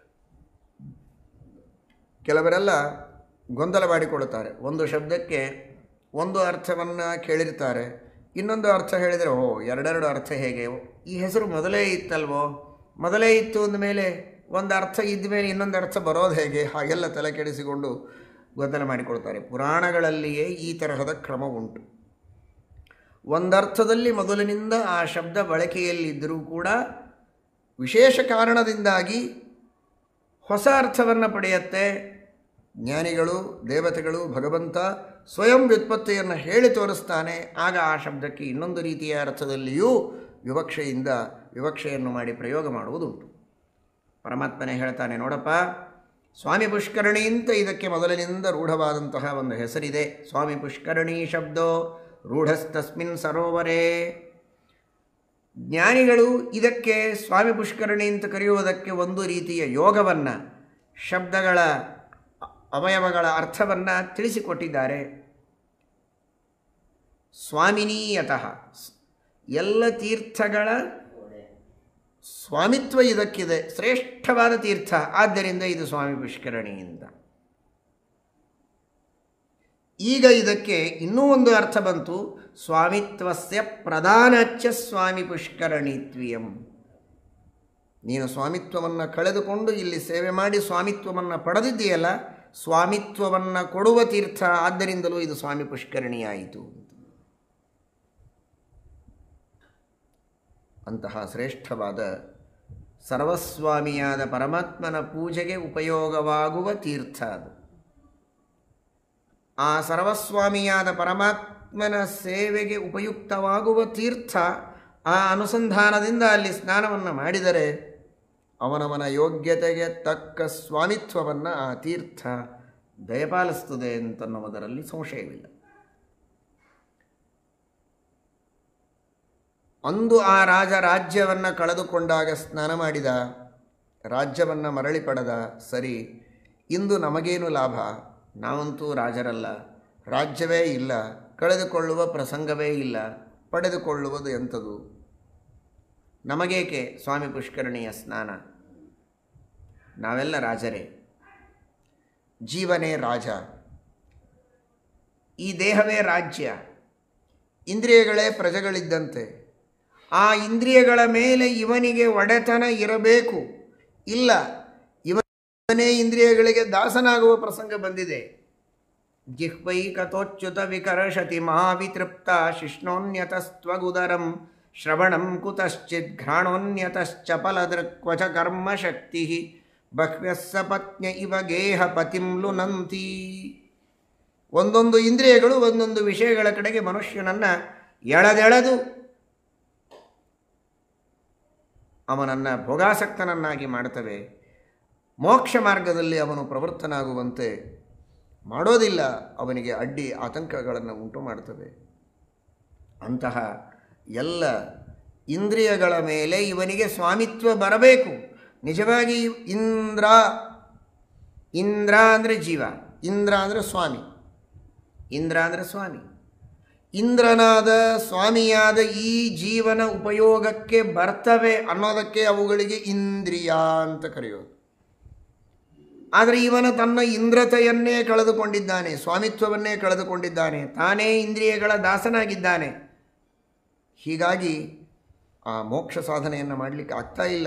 ಕೆಲವರೆಲ್ಲ ಗೊಂದಲ ಮಾಡಿಕೊಳ್ಳುತ್ತಾರೆ ಒಂದು ಶಬ್ದಕ್ಕೆ ಒಂದು ಅರ್ಥವನ್ನು ಕೇಳಿರ್ತಾರೆ ಇನ್ನೊಂದು ಅರ್ಥ ಹೇಳಿದರೆ ಓ ಎರಡೆರಡು ಅರ್ಥ ಹೇಗೆ ಈ ಹೆಸರು ಮೊದಲೇ ಇತ್ತಲ್ವೋ ಮೊದಲೇ ಇತ್ತು ಅಂದಮೇಲೆ ಒಂದು ಅರ್ಥ ಇದ್ದ ಮೇಲೆ ಇನ್ನೊಂದು ಅರ್ಥ ಬರೋದು ಹೇಗೆ ಹಾಗೆಲ್ಲ ತಲೆ ಕೆಡಿಸಿಕೊಂಡು ಗೊಂದಲ ಮಾಡಿಕೊಳ್ತಾರೆ ಪುರಾಣಗಳಲ್ಲಿಯೇ ಈ ತರಹದ ಕ್ರಮ ಉಂಟು ಒಂದರ್ಥದಲ್ಲಿ ಮೊದಲಿನಿಂದ ಆ ಶಬ್ದ ಬಳಕೆಯಲ್ಲಿದ್ದರೂ ಕೂಡ ವಿಶೇಷ ಕಾರಣದಿಂದಾಗಿ ಹೊಸ ಅರ್ಥವನ್ನು ಪಡೆಯುತ್ತೆ ಜ್ಞಾನಿಗಳು ದೇವತೆಗಳು ಭಗವಂತ ಸ್ವಯಂ ವ್ಯುತ್ಪತ್ತಿಯನ್ನು ಹೇಳಿ ತೋರಿಸ್ತಾನೆ ಆಗ ಆ ಶಬ್ದಕ್ಕೆ ಇನ್ನೊಂದು ರೀತಿಯ ಅರ್ಥದಲ್ಲಿಯೂ ವಿವಕ್ಷೆಯಿಂದ ವಿವಕ್ಷೆಯನ್ನು ಮಾಡಿ ಪ್ರಯೋಗ ಮಾಡುವುದುಂಟು ಪರಮಾತ್ಮನೇ ಹೇಳ್ತಾನೆ ನೋಡಪ್ಪ ಸ್ವಾಮಿ ಪುಷ್ಕರಣಿ ಅಂತ ಇದಕ್ಕೆ ಮೊದಲಿನಿಂದ ರೂಢವಾದಂತಹ ಒಂದು ಹೆಸರಿದೆ ಸ್ವಾಮಿ ಪುಷ್ಕರಣಿ ಶಬ್ದೋ ರೂಢಸ್ತಸ್ಮಿನ್ ಸರೋವರೇ ಜ್ಞಾನಿಗಳು ಇದಕ್ಕೆ ಸ್ವಾಮಿ ಪುಷ್ಕರಣಿ ಅಂತ ಕರೆಯುವುದಕ್ಕೆ ಒಂದು ರೀತಿಯ ಯೋಗವನ್ನು ಶಬ್ದಗಳ ಅವಯವಗಳ ಅರ್ಥವನ್ನು ತಿಳಿಸಿಕೊಟ್ಟಿದ್ದಾರೆ ಸ್ವಾಮಿನೀಯತಃ ಎಲ್ಲ ತೀರ್ಥಗಳ ಸ್ವಾಮಿತ್ವ ಇದಕ್ಕಿದೆ ಶ್ರೇಷ್ಠವಾದ ತೀರ್ಥ ಆದ್ದರಿಂದ ಇದು ಸ್ವಾಮಿ ಪುಷ್ಕರಣಿ ಅಂತ ಈಗ ಇದಕ್ಕೆ ಇನ್ನೂ ಒಂದು ಅರ್ಥ ಬಂತು ಸ್ವಾಮಿತ್ವಸ್ಯ ಪ್ರಧಾನಚ್ಚ ಸ್ವಾಮಿ ಪುಷ್ಕರಣಿತ್ವಿಯಂ ನೀನು ಸ್ವಾಮಿತ್ವವನ್ನು ಕಳೆದುಕೊಂಡು ಇಲ್ಲಿ ಸೇವೆ ಮಾಡಿ ಸ್ವಾಮಿತ್ವವನ್ನು ಪಡೆದಿದ್ದೀಯಲ್ಲ ಸ್ವಾಮಿತ್ವವನ್ನು ಕೊಡುವ ತೀರ್ಥ ಆದ್ದರಿಂದಲೂ ಇದು ಸ್ವಾಮಿ ಪುಷ್ಕರಣಿಯಾಯಿತು ಅಂತಹ ಶ್ರೇಷ್ಠವಾದ ಸರ್ವಸ್ವಾಮಿಯಾದ ಪರಮಾತ್ಮನ ಪೂಜೆಗೆ ಉಪಯೋಗವಾಗುವ ತೀರ್ಥ ಅದು ಆ ಸರ್ವಸ್ವಾಮಿಯಾದ ಪರಮಾತ್ಮನ ಸೇವೆಗೆ ಉಪಯುಕ್ತವಾಗುವ ತೀರ್ಥ ಆ ಅನುಸಂಧಾನದಿಂದ ಅಲ್ಲಿ ಸ್ನಾನವನ್ನು ಮಾಡಿದರೆ ಅವನವನ ಯೋಗ್ಯತೆಗೆ ತಕ್ಕ ಸ್ವಾಮಿತ್ವವನ್ನು ಆ ತೀರ್ಥ ದಯಪಾಲಿಸ್ತದೆ ಅಂತನ್ನುವುದರಲ್ಲಿ ಸಂಶಯವಿಲ್ಲ ಅಂದು ಆ ರಾಜ ರಾಜ್ಯವನ್ನು ಕಳೆದುಕೊಂಡಾಗ ಸ್ನಾನ ಮಾಡಿದ ರಾಜ್ಯವನ್ನು ಮರಳಿ ಪಡೆದ ಸರಿ ಇಂದು ನಮಗೇನು ಲಾಭ ನಾವಂತೂ ರಾಜರಲ್ಲ ರಾಜ್ಯವೇ ಇಲ್ಲ ಕಳೆದುಕೊಳ್ಳುವ ಪ್ರಸಂಗವೇ ಇಲ್ಲ ಪಡೆದುಕೊಳ್ಳುವುದು ಎಂಥದು ನಮಗೇಕೆ ಸ್ವಾಮಿ ಪುಷ್ಕರಣಿಯ ಸ್ನಾನ ನಾವೆಲ್ಲ ರಾಜರೇ ಜೀವನೇ ರಾಜ ಈ ದೇಹವೇ ರಾಜ್ಯ ಇಂದ್ರಿಯಗಳೇ ಪ್ರಜೆಗಳಿದ್ದಂತೆ ಆ ಇಂದ್ರಿಯಗಳ ಮೇಲೆ ಇವನಿಗೆ ಒಡೆತನ ಇರಬೇಕು ಇಲ್ಲ ಇವನೇ ಇಂದ್ರಿಯಗಳಿಗೆ ದಾಸನಾಗುವ ಪ್ರಸಂಗ ಬಂದಿದೆ ಜಿಹ್ವೈ ಕಥೋಚ್ಯುತ ವಿಕರ್ಷತಿ ಮಹಾವಿತೃಪ್ತ ಶಿಷ್ಣೋನ್ಯತಸ್ತ್ವಗುದರಂ ಶ್ರವಣಂ ಕುತಶ್ಚಿತ್ ಘ್ರಾಣೋನ್ಯತಶ್ಚಪಲದೃಕ್ವಚ ಕರ್ಮಶಕ್ತಿ ಬಹ್ವ್ಯಸ್ಸ ಪತ್ನ್ಯ ಇವ ಗೇಹ ಪತಿಂ ಲುನಂತಿ ಒಂದೊಂದು ಇಂದ್ರಿಯಗಳು ಒಂದೊಂದು ವಿಷಯಗಳ ಕಡೆಗೆ ಮನುಷ್ಯನನ್ನು ಎಳೆದೆಳೆದು ಅವನನ್ನು ಭೋಗಾಸಕ್ತನನ್ನಾಗಿ ಮಾಡ್ತವೆ ಮೋಕ್ಷ ಮಾರ್ಗದಲ್ಲಿ ಅವನು ಪ್ರವೃತ್ತನಾಗುವಂತೆ ಮಾಡೋದಿಲ್ಲ ಅವನಿಗೆ ಅಡ್ಡಿ ಆತಂಕಗಳನ್ನು ಉಂಟು ಮಾಡ್ತವೆ ಅಂತಹ ಎಲ್ಲ ಇಂದ್ರಿಯಗಳ ಮೇಲೆ ಇವನಿಗೆ ಸ್ವಾಮಿತ್ವ ಬರಬೇಕು ನಿಜವಾಗಿ ಇಂದ್ರ ಇಂದ್ರ ಅಂದರೆ ಜೀವ ಇಂದ್ರ ಅಂದರೆ ಸ್ವಾಮಿ ಇಂದ್ರ ಅಂದರೆ ಸ್ವಾಮಿ ಇಂದ್ರನಾದ ಸ್ವಾಮಿಯಾದ ಈ ಜೀವನ ಉಪಯೋಗಕ್ಕೆ ಬರ್ತವೆ ಅನ್ನೋದಕ್ಕೆ ಅವುಗಳಿಗೆ ಇಂದ್ರಿಯ ಅಂತ ಕರೆಯೋದು ಆದರೆ ಇವನ ತನ್ನ ಇಂದ್ರತೆಯನ್ನೇ ಕಳೆದುಕೊಂಡಿದ್ದಾನೆ ಸ್ವಾಮಿತ್ವವನ್ನೇ ಕಳೆದುಕೊಂಡಿದ್ದಾನೆ ತಾನೇ ಇಂದ್ರಿಯಗಳ ದಾಸನಾಗಿದ್ದಾನೆ ಹೀಗಾಗಿ ಆ ಮೋಕ್ಷ ಸಾಧನೆಯನ್ನು ಮಾಡಲಿಕ್ಕೆ ಆಗ್ತಾ ಇಲ್ಲ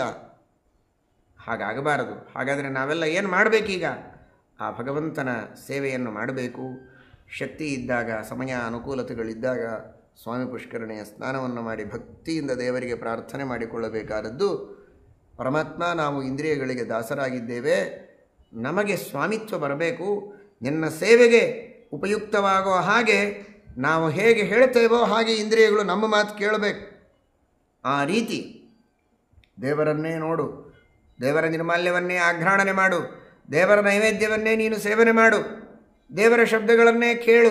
ಹಾಗಾಗಬಾರದು ಹಾಗಾದರೆ ನಾವೆಲ್ಲ ಏನು ಮಾಡಬೇಕೀಗ ಆ ಭಗವಂತನ ಸೇವೆಯನ್ನು ಮಾಡಬೇಕು ಶಕ್ತಿ ಇದ್ದಾಗ ಸಮಯ ಅನುಕೂಲತೆಗಳಿದ್ದಾಗ ಸ್ವಾಮಿ ಪುಷ್ಕರಣೆಯ ಸ್ನಾನವನ್ನು ಮಾಡಿ ಭಕ್ತಿಯಿಂದ ದೇವರಿಗೆ ಪ್ರಾರ್ಥನೆ ಮಾಡಿಕೊಳ್ಳಬೇಕಾದದ್ದು ಪರಮಾತ್ಮ ನಾವು ಇಂದ್ರಿಯಗಳಿಗೆ ದಾಸರಾಗಿದ್ದೇವೆ ನಮಗೆ ಸ್ವಾಮಿತ್ವ ಬರಬೇಕು ನಿನ್ನ ಸೇವೆಗೆ ಉಪಯುಕ್ತವಾಗೋ ಹಾಗೆ ನಾವು ಹೇಗೆ ಹೇಳ್ತೇವೋ ಹಾಗೆ ಇಂದ್ರಿಯಗಳು ನಮ್ಮ ಮಾತು ಕೇಳಬೇಕು ಆ ರೀತಿ ದೇವರನ್ನೇ ನೋಡು ದೇವರ ನಿರ್ಮಾಲ್ಯವನ್ನೇ ಆಘ್ರಾಣನೆ ಮಾಡು ದೇವರ ನೈವೇದ್ಯವನ್ನೇ ನೀನು ಸೇವನೆ ಮಾಡು ದೇವರ ಶಬ್ದಗಳನ್ನೇ ಕೇಳು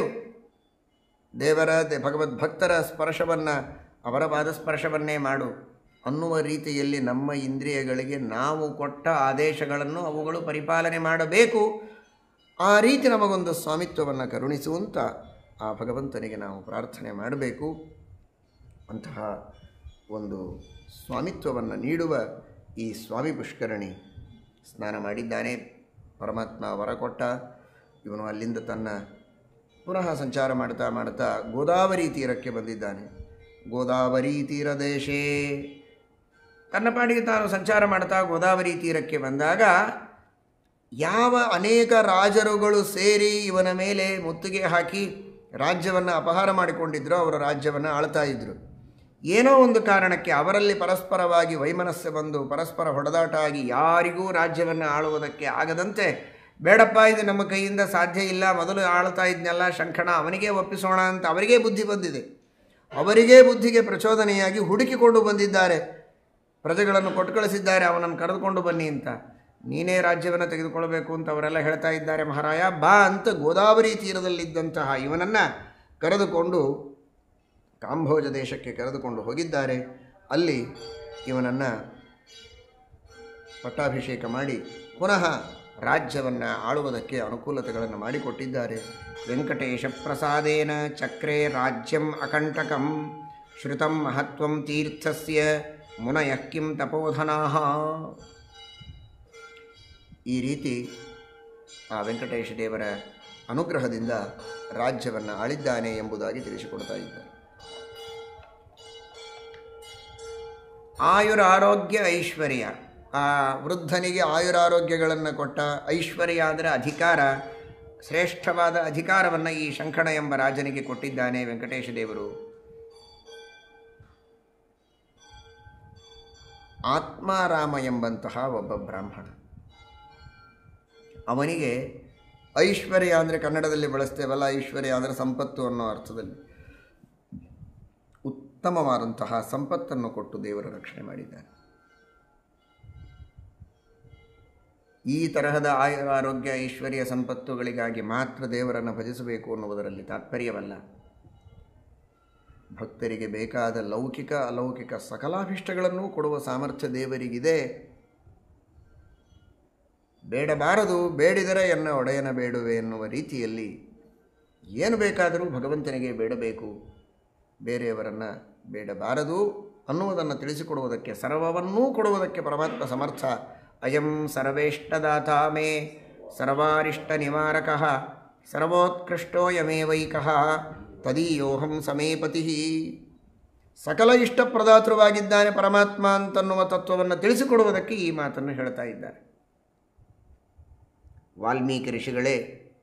ದೇವರ ದೆ- ಭಗವದ್ ಭಕ್ತರ ಸ್ಪರ್ಶವನ್ನು ಅವರ ಪಾದ ಸ್ಪರ್ಶವನ್ನೇ ಮಾಡು ಅನ್ನುವ ರೀತಿಯಲ್ಲಿ ನಮ್ಮ ಇಂದ್ರಿಯಗಳಿಗೆ ನಾವು ಕೊಟ್ಟ ಆದೇಶಗಳನ್ನು ಅವುಗಳು ಪರಿಪಾಲನೆ ಮಾಡಬೇಕು ಆ ರೀತಿ ನಮಗೊಂದು ಸ್ವಾಮಿತ್ವವನ್ನು ಕರುಣಿಸುವಂತ ಆ ಭಗವಂತನಿಗೆ ನಾವು ಪ್ರಾರ್ಥನೆ ಮಾಡಬೇಕು ಅಂತಹ ಒಂದು ಸ್ವಾಮಿತ್ವವನ್ನು ನೀಡುವ ಈ ಸ್ವಾಮಿ ಪುಷ್ಕರಣಿ ಸ್ನಾನ ಮಾಡಿದ್ದಾನೆ ಪರಮಾತ್ಮ ವರ ಕೊಟ್ಟ ಇವನು ಅಲ್ಲಿಂದ ತನ್ನ ಪುನಃ ಸಂಚಾರ ಮಾಡ್ತಾ ಮಾಡ್ತಾ ಗೋದಾವರಿ ತೀರಕ್ಕೆ ಬಂದಿದ್ದಾನೆ ಗೋದಾವರಿ ತೀರ ದೇಶೇ ತನ್ನ ಪಾಡಿಗೆ ತಾನು ಸಂಚಾರ ಮಾಡ್ತಾ ಗೋದಾವರಿ ತೀರಕ್ಕೆ ಬಂದಾಗ ಯಾವ ಅನೇಕ ರಾಜರುಗಳು ಸೇರಿ ಇವನ ಮೇಲೆ ಮುತ್ತಿಗೆ ಹಾಕಿ ರಾಜ್ಯವನ್ನು ಅಪಹಾರ ಮಾಡಿಕೊಂಡಿದ್ರು ಅವರ ರಾಜ್ಯವನ್ನು ಆಳ್ತಾ ಇದ್ದರು ಏನೋ ಒಂದು ಕಾರಣಕ್ಕೆ ಅವರಲ್ಲಿ ಪರಸ್ಪರವಾಗಿ ವೈಮನಸ್ಸು ಬಂದು ಪರಸ್ಪರ ಹೊಡೆದಾಟ ಆಗಿ ಯಾರಿಗೂ ರಾಜ್ಯವನ್ನು ಆಳುವುದಕ್ಕೆ ಆಗದಂತೆ ಬೇಡಪ್ಪ ಇದು ನಮ್ಮ ಕೈಯಿಂದ ಸಾಧ್ಯ ಇಲ್ಲ ಮೊದಲು ಆಳ್ತಾ ಇದ್ನೆಲ್ಲ ಶಂಖಣ ಅವನಿಗೆ ಒಪ್ಪಿಸೋಣ ಅಂತ ಅವರಿಗೇ ಬುದ್ಧಿ ಬಂದಿದೆ ಅವರಿಗೇ ಬುದ್ಧಿಗೆ ಪ್ರಚೋದನೆಯಾಗಿ ಹುಡುಕಿಕೊಂಡು ಬಂದಿದ್ದಾರೆ ಪ್ರಜೆಗಳನ್ನು ಕೊಟ್ಟು ಕಳಿಸಿದ್ದಾರೆ ಅವನನ್ನು ಕರೆದುಕೊಂಡು ಬನ್ನಿ ಅಂತ ನೀನೇ ರಾಜ್ಯವನ್ನು ತೆಗೆದುಕೊಳ್ಬೇಕು ಅಂತ ಅವರೆಲ್ಲ ಹೇಳ್ತಾ ಇದ್ದಾರೆ ಮಹಾರಾಯ ಬಾ ಅಂತ ಗೋದಾವರಿ ತೀರದಲ್ಲಿದ್ದಂತಹ ಇವನನ್ನು ಕರೆದುಕೊಂಡು ಕಾಂಭೋಜ ದೇಶಕ್ಕೆ ಕರೆದುಕೊಂಡು ಹೋಗಿದ್ದಾರೆ ಅಲ್ಲಿ ಇವನನ್ನು ಪಟ್ಟಾಭಿಷೇಕ ಮಾಡಿ ಪುನಃ ರಾಜ್ಯವನ್ನು ಆಳುವುದಕ್ಕೆ ಅನುಕೂಲತೆಗಳನ್ನು ಮಾಡಿಕೊಟ್ಟಿದ್ದಾರೆ ವೆಂಕಟೇಶ ಪ್ರಸಾದೇನ ಚಕ್ರೆ ರಾಜ್ಯಂ ಅಕಂಟಕಂ ಶ್ರುತಂ ಮಹತ್ವಂ ತೀರ್ಥಸ್ಯ ಮುನಯಃ ಕಿಂ ತಪೋಧನಾಹ ಈ ರೀತಿ ಆ ವೆಂಕಟೇಶ ದೇವರ ಅನುಗ್ರಹದಿಂದ ರಾಜ್ಯವನ್ನು ಆಳಿದ್ದಾನೆ ಎಂಬುದಾಗಿ ತಿಳಿಸಿಕೊಡ್ತಾ ಇದ್ದಾರೆ ಆಯುರ ಆರೋಗ್ಯ ಐಶ್ವರ್ಯ ಆ ವೃದ್ಧನಿಗೆ ಆಯುರಾರೋಗ್ಯಗಳನ್ನು ಕೊಟ್ಟ ಐಶ್ವರ್ಯ ಅಂದರೆ ಅಧಿಕಾರ ಶ್ರೇಷ್ಠವಾದ ಅಧಿಕಾರವನ್ನು ಈ ಶಂಖಣ ಎಂಬ ರಾಜನಿಗೆ ಕೊಟ್ಟಿದ್ದಾನೆ ವೆಂಕಟೇಶ ದೇವರು ಆತ್ಮಾರಾಮ ಎಂಬಂತಹ ಒಬ್ಬ ಬ್ರಾಹ್ಮಣ ಅವನಿಗೆ ಐಶ್ವರ್ಯ ಅಂದರೆ ಕನ್ನಡದಲ್ಲಿ ಬಳಸ್ತೇವಲ್ಲ ಐಶ್ವರ್ಯ ಅಂದರೆ ಸಂಪತ್ತು ಅನ್ನೋ ಅರ್ಥದಲ್ಲಿ ಉತ್ತಮವಾದಂತಹ ಸಂಪತ್ತನ್ನು ಕೊಟ್ಟು ದೇವರ ರಕ್ಷಣೆ ಮಾಡಿದ್ದಾನೆ ಈ ತರಹದ ಆಯು ಆರೋಗ್ಯ ಐಶ್ವರ್ಯ ಸಂಪತ್ತುಗಳಿಗಾಗಿ ಮಾತ್ರ ದೇವರನ್ನು ಭಜಿಸಬೇಕು ಅನ್ನುವುದರಲ್ಲಿ ತಾತ್ಪರ್ಯವಲ್ಲ ಭಕ್ತರಿಗೆ ಬೇಕಾದ ಲೌಕಿಕ ಅಲೌಕಿಕ ಸಕಲಾಭಿಷ್ಟಗಳನ್ನೂ ಕೊಡುವ ಸಾಮರ್ಥ್ಯ ದೇವರಿಗಿದೆ ಬೇಡಬಾರದು ಬೇಡಿದರೆ ಎನ್ನ ಒಡೆಯನ ಬೇಡುವೆ ಎನ್ನುವ ರೀತಿಯಲ್ಲಿ ಏನು ಬೇಕಾದರೂ ಭಗವಂತನಿಗೆ ಬೇಡಬೇಕು ಬೇರೆಯವರನ್ನು ಬೇಡಬಾರದು ಅನ್ನುವುದನ್ನು ತಿಳಿಸಿಕೊಡುವುದಕ್ಕೆ ಸರ್ವವನ್ನೂ ಕೊಡುವುದಕ್ಕೆ ಪರಮಾತ್ಮ ಸಮರ್ಥ ಅಯಂ ಸರ್ವೇಷ್ಟದಾತ ಮೇ ಸರ್ವಾರಿಷ್ಟ ನಿವಾರಕ ಸರ್ವೋತ್ಕೃಷ್ಟೋಯಮೇವೈಕಃ ತದೀಯೋಹಂ ಸಮೇಪತಿ ಸಕಲ ಇಷ್ಟಪ್ರದಾತೃವಾಗಿದ್ದಾನೆ ಪರಮಾತ್ಮ ಅಂತನ್ನುವ ತತ್ವವನ್ನು ತಿಳಿಸಿಕೊಡುವುದಕ್ಕೆ ಈ ಮಾತನ್ನು ಹೇಳ್ತಾ ಇದ್ದಾರೆ ವಾಲ್ಮೀಕಿ ಋಷಿಗಳೇ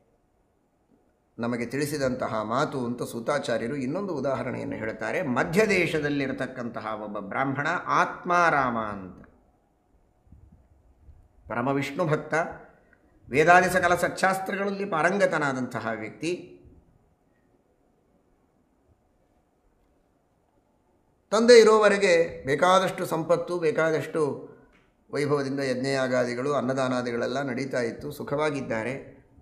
ನಮಗೆ ತಿಳಿಸಿದಂತಹ ಮಾತು ಅಂತ ಸೂತಾಚಾರ್ಯರು ಇನ್ನೊಂದು ಉದಾಹರಣೆಯನ್ನು ಹೇಳ್ತಾರೆ ಮಧ್ಯ ದೇಶದಲ್ಲಿರತಕ್ಕಂತಹ ಒಬ್ಬ ಬ್ರಾಹ್ಮಣ ಆತ್ಮಾರಾಮ ಅಂತ ಪರಮ ವಿಷ್ಣು ಭಕ್ತ ವೇದಾದಿ ಸಕಲ ಸಚ್ಚಾಸ್ತ್ರಗಳಲ್ಲಿ ಪಾರಂಗತನಾದಂತಹ ವ್ಯಕ್ತಿ ತಂದೆ ಇರೋವರೆಗೆ ಬೇಕಾದಷ್ಟು ಸಂಪತ್ತು ಬೇಕಾದಷ್ಟು ವೈಭವದಿಂದ ಯಜ್ಞಯಾಗಾದಿಗಳು ಅನ್ನದಾನಾದಿಗಳೆಲ್ಲ ನಡೀತಾ ಇತ್ತು ಸುಖವಾಗಿದ್ದಾರೆ